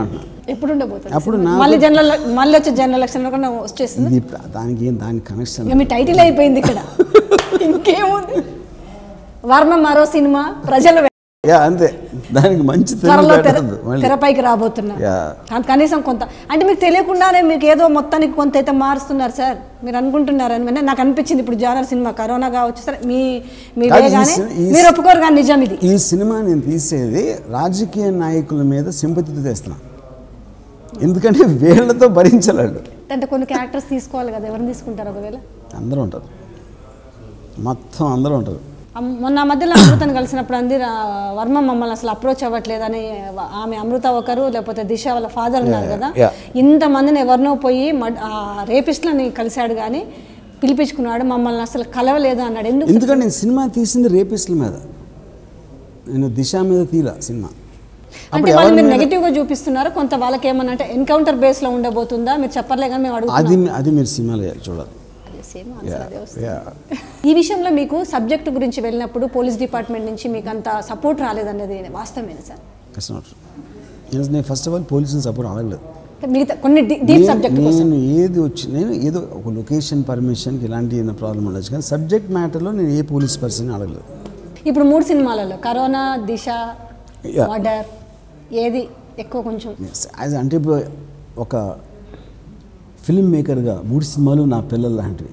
Speaker 1: ఎప్పుడు ఉండబోతుంది
Speaker 2: అప్పుడు
Speaker 1: సినిమా?
Speaker 2: నాకు-
Speaker 1: మళ్ళీ జనరల్ మళ్ళీ వచ్చే జనరల్ ఎలక్షన్ కూడా వచ్చేస్తుంది
Speaker 2: ఇది ప్ర- దానికి ఏం దాని కనెక్షన్
Speaker 1: ఇక మీ టైటిల్ అయిపోయింది ఇక్కడ ఇంకేముంది వర్మ మరో సినిమా ప్రజలు
Speaker 2: యా అంతే దానికి మంచి
Speaker 1: త్వరలో తెర
Speaker 2: తెలియదు మళ్ళీ
Speaker 1: తెరపైకి రాబోతున్నా
Speaker 2: యా
Speaker 1: కానీ కనీసం కొంత అంటే మీకు తెలియకుండానే మీకు ఏదో మొత్తానికి కొంత అయితే మారుస్తున్నారు సార్ మీరు అనుకుంటున్నారని అంటే నాకు అనిపించింది ఇప్పుడు జానర్ సినిమా కరోనా కావచ్చు సరే మీ మీ
Speaker 2: కాదు, ఈ
Speaker 1: కానీ
Speaker 2: సి- ఈ
Speaker 1: మీరు ఒప్పుకోరు కానీ నిజం ఇది
Speaker 2: ఈ సినిమా నేను తీసేది రాజకీయ నాయకుల మీద సింపతితో తెస్తున్నా ఎందుకంటే వీళ్ళతో భరించలేడు
Speaker 1: అంటే కొన్ని క్యారెక్టర్స్ తీసుకోవాలి కదా ఎవరిని తీసుకుంటారు ఒకవేళ
Speaker 2: అందరూ ఉంటారు మొత్తం అందరూ ఉంటారు
Speaker 1: అమ్- మొన్న ఆ మధ్యలో అమృతను కలిసినప్పుడు అంది రా- వర్మ మమ్మల్ని అసలు అప్రోచ్ అవ్వట్లేదని వ- ఆమె అమృత ఒకరు లేకపోతే దిశ వాళ్ళ ఫాదర్ ఉన్నారు కదా
Speaker 2: yeah.
Speaker 1: ఇంతమందిని ఎవరినో పోయి మడ్- ఆ రేపిస్ట్లని కలిశాడు కానీ పిలిపించుకున్నాడు మమ్మల్ని అసలు కలవలేదు అన్నాడు ఎందుకు
Speaker 2: ఎందుకంటే నేను సినిమా తీసింది రేపిస్టుల మీద నేను దిశ మీద తీల సినిమా
Speaker 1: అంటే
Speaker 2: అప్పుడు
Speaker 1: వాళ్ళు
Speaker 2: ఎవరి
Speaker 1: మీరు
Speaker 2: మీద
Speaker 1: నెగిటివ్ గా చూపిస్తున్నారు కొంత వాళ్ళకి ఏమన్నా అంటే ఎన్కౌంటర్ బేస్ లో ఉండబోతుందా మీరు చెప్పర్లే కానీ మేము
Speaker 2: అది
Speaker 1: అడుగుతున్నాం
Speaker 2: అది మీరు సినిమాలో చూడాలి
Speaker 1: Same answer అదే వస్తుంది.
Speaker 2: యా
Speaker 1: ఈ విషయంలో మీకు సబ్జెక్ట్ గురించి వెళ్ళినప్పుడు పోలీస్ డిపార్ట్మెంట్ నుంచి మీకు అంత సపోర్ట్ రాలేదన్నది వాస్తవమేనా సార్
Speaker 2: ఇట్స్ నాట్ నేను ఫస్ట్ ఆఫ్ ఆల్ పోలీసుని సపోర్ట్ అడగలేదు
Speaker 1: మిగతా కొన్ని డీప్
Speaker 2: నేను-
Speaker 1: సబ్జెక్ట్ కోసం
Speaker 2: నేను ఏది వచ్చి నేను ఏదో ఒక లొకేషన్ పర్మిషన్కి ఇలాంటి ప్రాబ్లం ఉండొచ్చు కానీ సబ్జెక్ట్ మ్యాటర్లో నేను ఏ పోలీస్ పర్సన్ అడగలేదు
Speaker 1: ఇప్పుడు మూడు సినిమాలలో కరోనా దిశ
Speaker 2: Yeah.
Speaker 1: ఆర్డర్ ఏది ఎక్కువ కొంచెం
Speaker 2: యాజ్ అంటే ఇప్పుడు ఒక ఫిల్మ్ మేకర్గా మూడు సినిమాలు నా పిల్లలు లాంటివి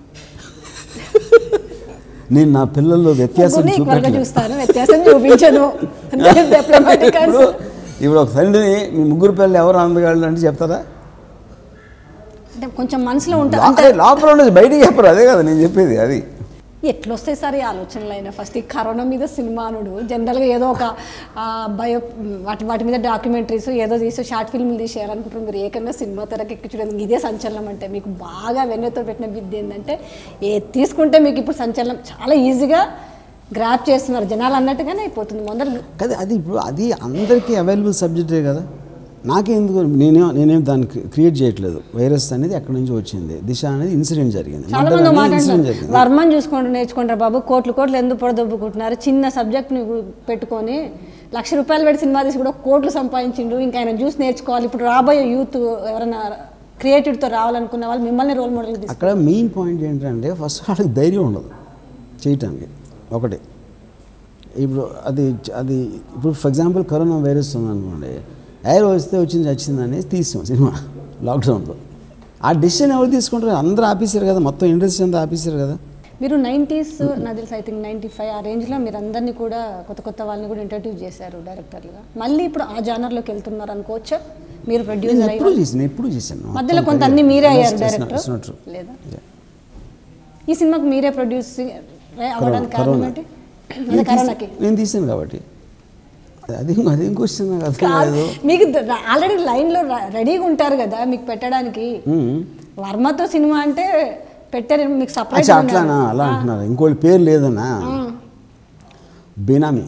Speaker 2: నేను నా పిల్లల్లో వ్యత్యాసం
Speaker 1: ముగ్గురిని ఈక్వల్గా
Speaker 2: చూపెట్టలేదు
Speaker 1: చూస్తాను వ్యత్యాసం చూపించను అంటే diplomatic
Speaker 2: ఇప్పుడు
Speaker 1: answer.
Speaker 2: ఇప్పుడు ఒక తండ్రిని మీ ముగ్గురు పిల్లలు ఎవరు అందగాళ్ళు అంటే చెప్తారా
Speaker 1: అంటే కొంచెం మనసులో ఉంటా
Speaker 2: లో- అదే లోపల ఉండేది బయటికి చెప్పరు అదే కదా నేను చెప్పేది అది
Speaker 1: ఎట్లొస్తాయి సార్ ఈ ఆలోచనలు అయినా ఫస్ట్ ఈ కరోనా మీద సినిమా అనుడు జనరల్గా ఏదో ఒక ఆ, బయో వాటి వాటి మీద డాక్యుమెంటరీస్ ఏదో తీసి షార్ట్ ఫిల్మ్లు తీసేయాలనుకుంటున్నారు మీరు ఏకంగా సినిమా తెరకి ఎక్కించడం ఇదే సంచలనం అంటే మీకు బాగా వెన్నెతో పెట్టిన విద్య ఏంటంటే ఏ తీసుకుంటే మీకు ఇప్పుడు సంచలనం చాలా ఈజీగా గ్రాప్ చేస్తున్నారు జనాలు అన్నట్టుగానే అయిపోతుంది మొదలు
Speaker 2: కదా అది ఇప్పుడు అది అందరికీ అవైలబుల్ సబ్జెక్టే కదా నాకే ఎందుకు నేనే నేనేం దాన్ని క్రియేట్ చేయట్లేదు వైరస్ అనేది ఎక్కడి నుంచి వచ్చింది దిశ అనేది ఇన్సిడెంట్ జరిగింది
Speaker 1: చాలా
Speaker 2: Murder
Speaker 1: మంది
Speaker 2: అనేది
Speaker 1: మాట
Speaker 2: ఇన్సిడెంట్
Speaker 1: అంటారు
Speaker 2: జరిగింది
Speaker 1: వర్మని చూసుకోండి నేర్చుకుంటారు బాబు కోట్లు కోట్లు ఎందుకు పొడదొబ్బుకుంటున్నారు చిన్న సబ్జెక్ట్ని పెట్టుకొని లక్ష రూపాయలు పెట్టి సినిమా తీసి కూడా కోట్లు సంపాదించిండు ఇంకా ఆయన చూసి నేర్చుకోవాలి ఇప్పుడు రాబోయే యూత్ ఎవరైనా క్రియేటివ్తో రావాలనుకున్న వాళ్ళు మిమ్మల్ని రోల్ మోడల్ తీసుకు
Speaker 2: అక్కడ మెయిన్ పాయింట్ ఏంటంటే ఫస్ట్ వాళ్ళకి ధైర్యం ఉండదు చేయటానికి ఒకటి ఇప్పుడు అది అది ఇప్పుడు ఫర్ ఎగ్జాంపుల్ కరోనా వైరస్ ఉందనుకోండి ఎయిర్ వస్తే వచ్చింది వచ్చింది అనేది తీసాం సినిమా లాక్డౌన్లో ఆ డెసిషన్ ఎవరు తీసుకుంటారు అందరూ ఆపేశారు కదా మొత్తం ఇండస్ట్రీ అంతా ఆపేశారు కదా
Speaker 1: మీరు నైంటీస్ నాకు తెలిసి ఐ థింక్ నైంటీ ఫైవ్ ఆ రేంజ్లో మీరు అందరినీ కూడా కొత్త కొత్త వాళ్ళని కూడా ఇంట్రడ్యూస్ చేశారు డైరెక్టర్లుగా మళ్ళీ ఇప్పుడు ఆ జానర్లోకి వెళ్తున్నారు అనుకోవచ్చా మీరు
Speaker 2: నేను
Speaker 1: ప్రొడ్యూసర్
Speaker 2: ఎప్పుడు
Speaker 1: అయ్యి
Speaker 2: చేశాను ఎప్పుడు చేశాను
Speaker 1: మధ్యలో కొంత అన్ని మీరే అయ్యారు
Speaker 2: It's not-
Speaker 1: director
Speaker 2: it's not true.
Speaker 1: లేదా
Speaker 2: Yeah.
Speaker 1: ఈ సినిమాకి మీరే ప్రొడ్యూస్ అవ్వడానికి కారణం
Speaker 2: కరోనా.
Speaker 1: ఏంటి అదే
Speaker 2: నేను
Speaker 1: కరోనాకి
Speaker 2: తీసా- నేను తీసాను కాబట్టి అది అదేం క్వశ్చన్ నాకు అర్థం
Speaker 1: కాదు,
Speaker 2: కాదు
Speaker 1: మీకు ఆల్రెడీ లైన్లో రెడీగా ఉంటారు కదా మీకు పెట్టడానికి వర్మతో సినిమా అంటే పెట్టారు మీకు సపరేట్
Speaker 2: అచ్చా అట్లానా అలా అంటున్నారు ఇంకోటి పేరు లేదనా బేనామీ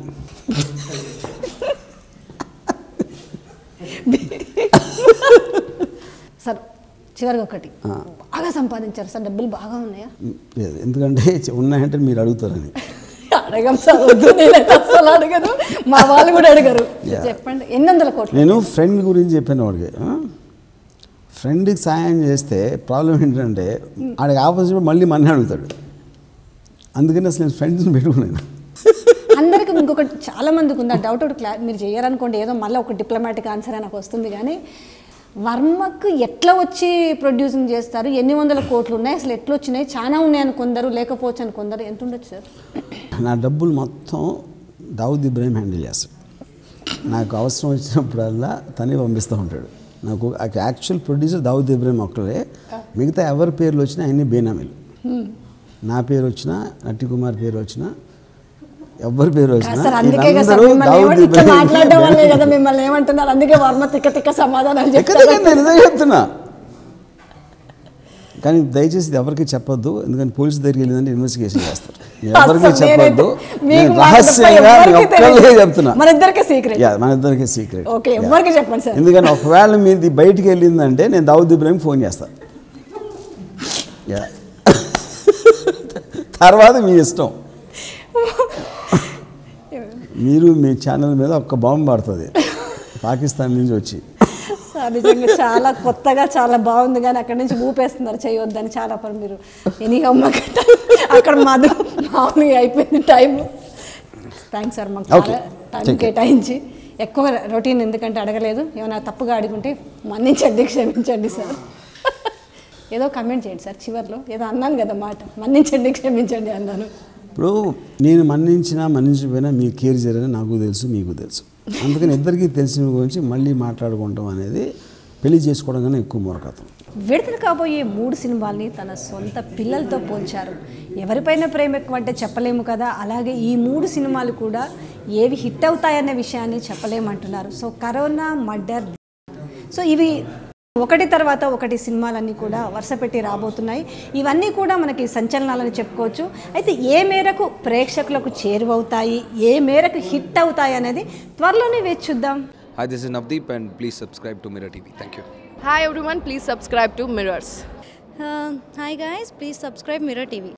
Speaker 1: సార్ చివరిగా ఒకటి బాగా సంపాదించారు సార్ డబ్బులు బాగా ఉన్నాయా
Speaker 2: లేదు ఎందుకంటే ఉన్నాయంటే మీరు అడుగుతారని
Speaker 1: అడగం సార్ వద్దు నేనైతే అస్సలు అడగను మా వాళ్ళు కూడా అడగరు
Speaker 2: Yeah.
Speaker 1: చెప్పండి ఎన్ని వందల కోట్లు
Speaker 2: నేను ఫ్రెండ్ గురించి చెప్పాను వాడికి ఆ? ఫ్రెండ్కి సాయం చేస్తే ప్రాబ్లం ఏంటంటే ఆడికి ఆపోజిట్ మళ్ళీ మనీ అడుగుతాడు అందుకని అసలు నేను ఫ్రెండ్స్ని పెట్టుకున్నాను
Speaker 1: అందరికి ఇంకొకటి చాలా మందికి ఉంది ఆ డౌట్ ఒకటి క్లా మీరు చేయరనుకోండి ఏదో మళ్ళీ ఒక డిప్లొమాటిక్ ఆన్సర్ నాకు వస్తుంది కానీ వర్మకు ఎట్లా వచ్చి ప్రొడ్యూసింగ్ చేస్తారు ఎన్ని వందల కోట్లు ఉన్నాయి అసలు ఎట్లా వచ్చినాయి చాలా ఉన్నాయని కొందరు లేకపోవచ్చు అని కొందరు ఎంత ఉండొచ్చు సార్
Speaker 2: నా డబ్బులు మొత్తం దావుద్ ఇబ్రాహిం హ్యాండిల్ చేస్తాడు నాకు అవసరం వచ్చినప్పుడల్లా తనే పంపిస్తూ ఉంటాడు నాకు యాక్చువల్ ప్రొడ్యూసర్ దావుద్ ఇబ్రాహిం ఒక్కడే మిగతా ఎవరి పేర్లు వచ్చినా అన్ని బేనామీలు నా పేరు వచ్చినా నట్టి కుమార్ పేరు వచ్చినా ఎవరి పేరు వచ్చినా
Speaker 1: సార్ అందుకే కదా సార్
Speaker 2: వీళ్ళందరూ
Speaker 1: మిమ్మల్ని
Speaker 2: దావుద్
Speaker 1: ఏమంటే ఇట్లా
Speaker 2: ఇబ్రాహిం
Speaker 1: మాట్లాడడం వల్లే కదా మిమ్మల్ని ఏమంటున్నారు అందుకే వర్మ తిక్క తిక్క సమాధానాలు
Speaker 2: ఎక్కడ
Speaker 1: చెప్తారు
Speaker 2: నేను నిజంగా చెప్తున్నా కానీ దయచేసి ఇది ఎవరికి చెప్పొద్దు ఎందుకంటే పోలీసు దగ్గరికి వెళ్ళిందంటే ఇన్వెస్టిగేషన్ చేస్తారు మీరు ఎవరికి
Speaker 1: అసలు
Speaker 2: చెప్పొద్దు
Speaker 1: నేనైతే- మీకు
Speaker 2: నేను
Speaker 1: మాట తప్ప
Speaker 2: రహస్యంగా మీ
Speaker 1: ఎవ్వరికీ
Speaker 2: ఒక్కళ్ళే
Speaker 1: తెలియదు.
Speaker 2: చెప్తున్నా
Speaker 1: మన ఇద్దరికే సీక్రెట్
Speaker 2: యా మన ఇద్దరికి సీక్రెట్
Speaker 1: ఓకే ఎవ్వరికి చెప్పండి సార్
Speaker 2: ఎందుకంటే ఒకవేళ మీది బయటికి వెళ్ళిందంటే నేను దావుద్ ఇబ్రాహిం ఫోన్ చేస్తాను యా తర్వాత మీ ఇష్టం మీరు మీ ఛానల్ మీద ఒక్క బాంబు పడుతుంది పాకిస్తాన్ నుంచి వచ్చి
Speaker 1: సార్ నిజంగా చాలా కొత్తగా చాలా బాగుంది కానీ అక్కడ నుంచి ఊపేస్తున్నారు చేయొద్దని చాలా పని మీరు ఎనీ అమ్మ అక్కడ మధు మామూలుగా అయిపోయింది టైం థ్యాంక్స్ సార్ మాకు
Speaker 2: Okay.
Speaker 1: చాలా టైం
Speaker 2: Take care.
Speaker 1: కేటాయించి ఎక్కువ రొటీన్ ఎందుకంటే అడగలేదు ఏమైనా తప్పుగా అడుగుంటే మన్నించండి క్షమించండి సార్ ఏదో కమెంట్ చేయండి సార్ చివర్లో ఏదో అన్నాను కదా మాట మన్నించండి క్షమించండి అన్నాను
Speaker 2: ఇప్పుడు నేను మన్నించినా మన్నించకపోయినా మీ కేర్ చేయరని నాకు తెలుసు మీకు తెలుసు అందుకని ఇద్దరికీ తెలిసిన గురించి మళ్ళీ మాట్లాడుకుంటాం అనేది పెళ్లి చేసుకోవడం కన్నా ఎక్కువ మూర్ఖత్వం
Speaker 1: విడుదల కాబోయే మూడు సినిమాల్ని తన సొంత పిల్లలతో పోల్చారు ఎవరిపైన ప్రేమ ఎక్కువ అంటే చెప్పలేము కదా అలాగే ఈ మూడు సినిమాలు కూడా ఏవి హిట్ అవుతాయనే విషయాన్ని చెప్పలేమంటున్నారు సో కరోనా మర్డర్ సో ఇవి ఒకటి తర్వాత ఒకటి సినిమాలన్నీ కూడా వరుస పెట్టి రాబోతున్నాయి ఇవన్నీ కూడా మనకి సంచలనాలని చెప్పుకోవచ్చు అయితే ఏ మేరకు ప్రేక్షకులకు చేరువవుతాయి ఏ మేరకు హిట్ అవుతాయి అనేది త్వరలోనే వేచి చూద్దాం
Speaker 3: Hi, this is Navdeep, and please subscribe to Mirror TV. Thank you.
Speaker 4: Hi everyone, please subscribe to Mirrors.
Speaker 5: Uh, hi guys, please subscribe Mirror TV.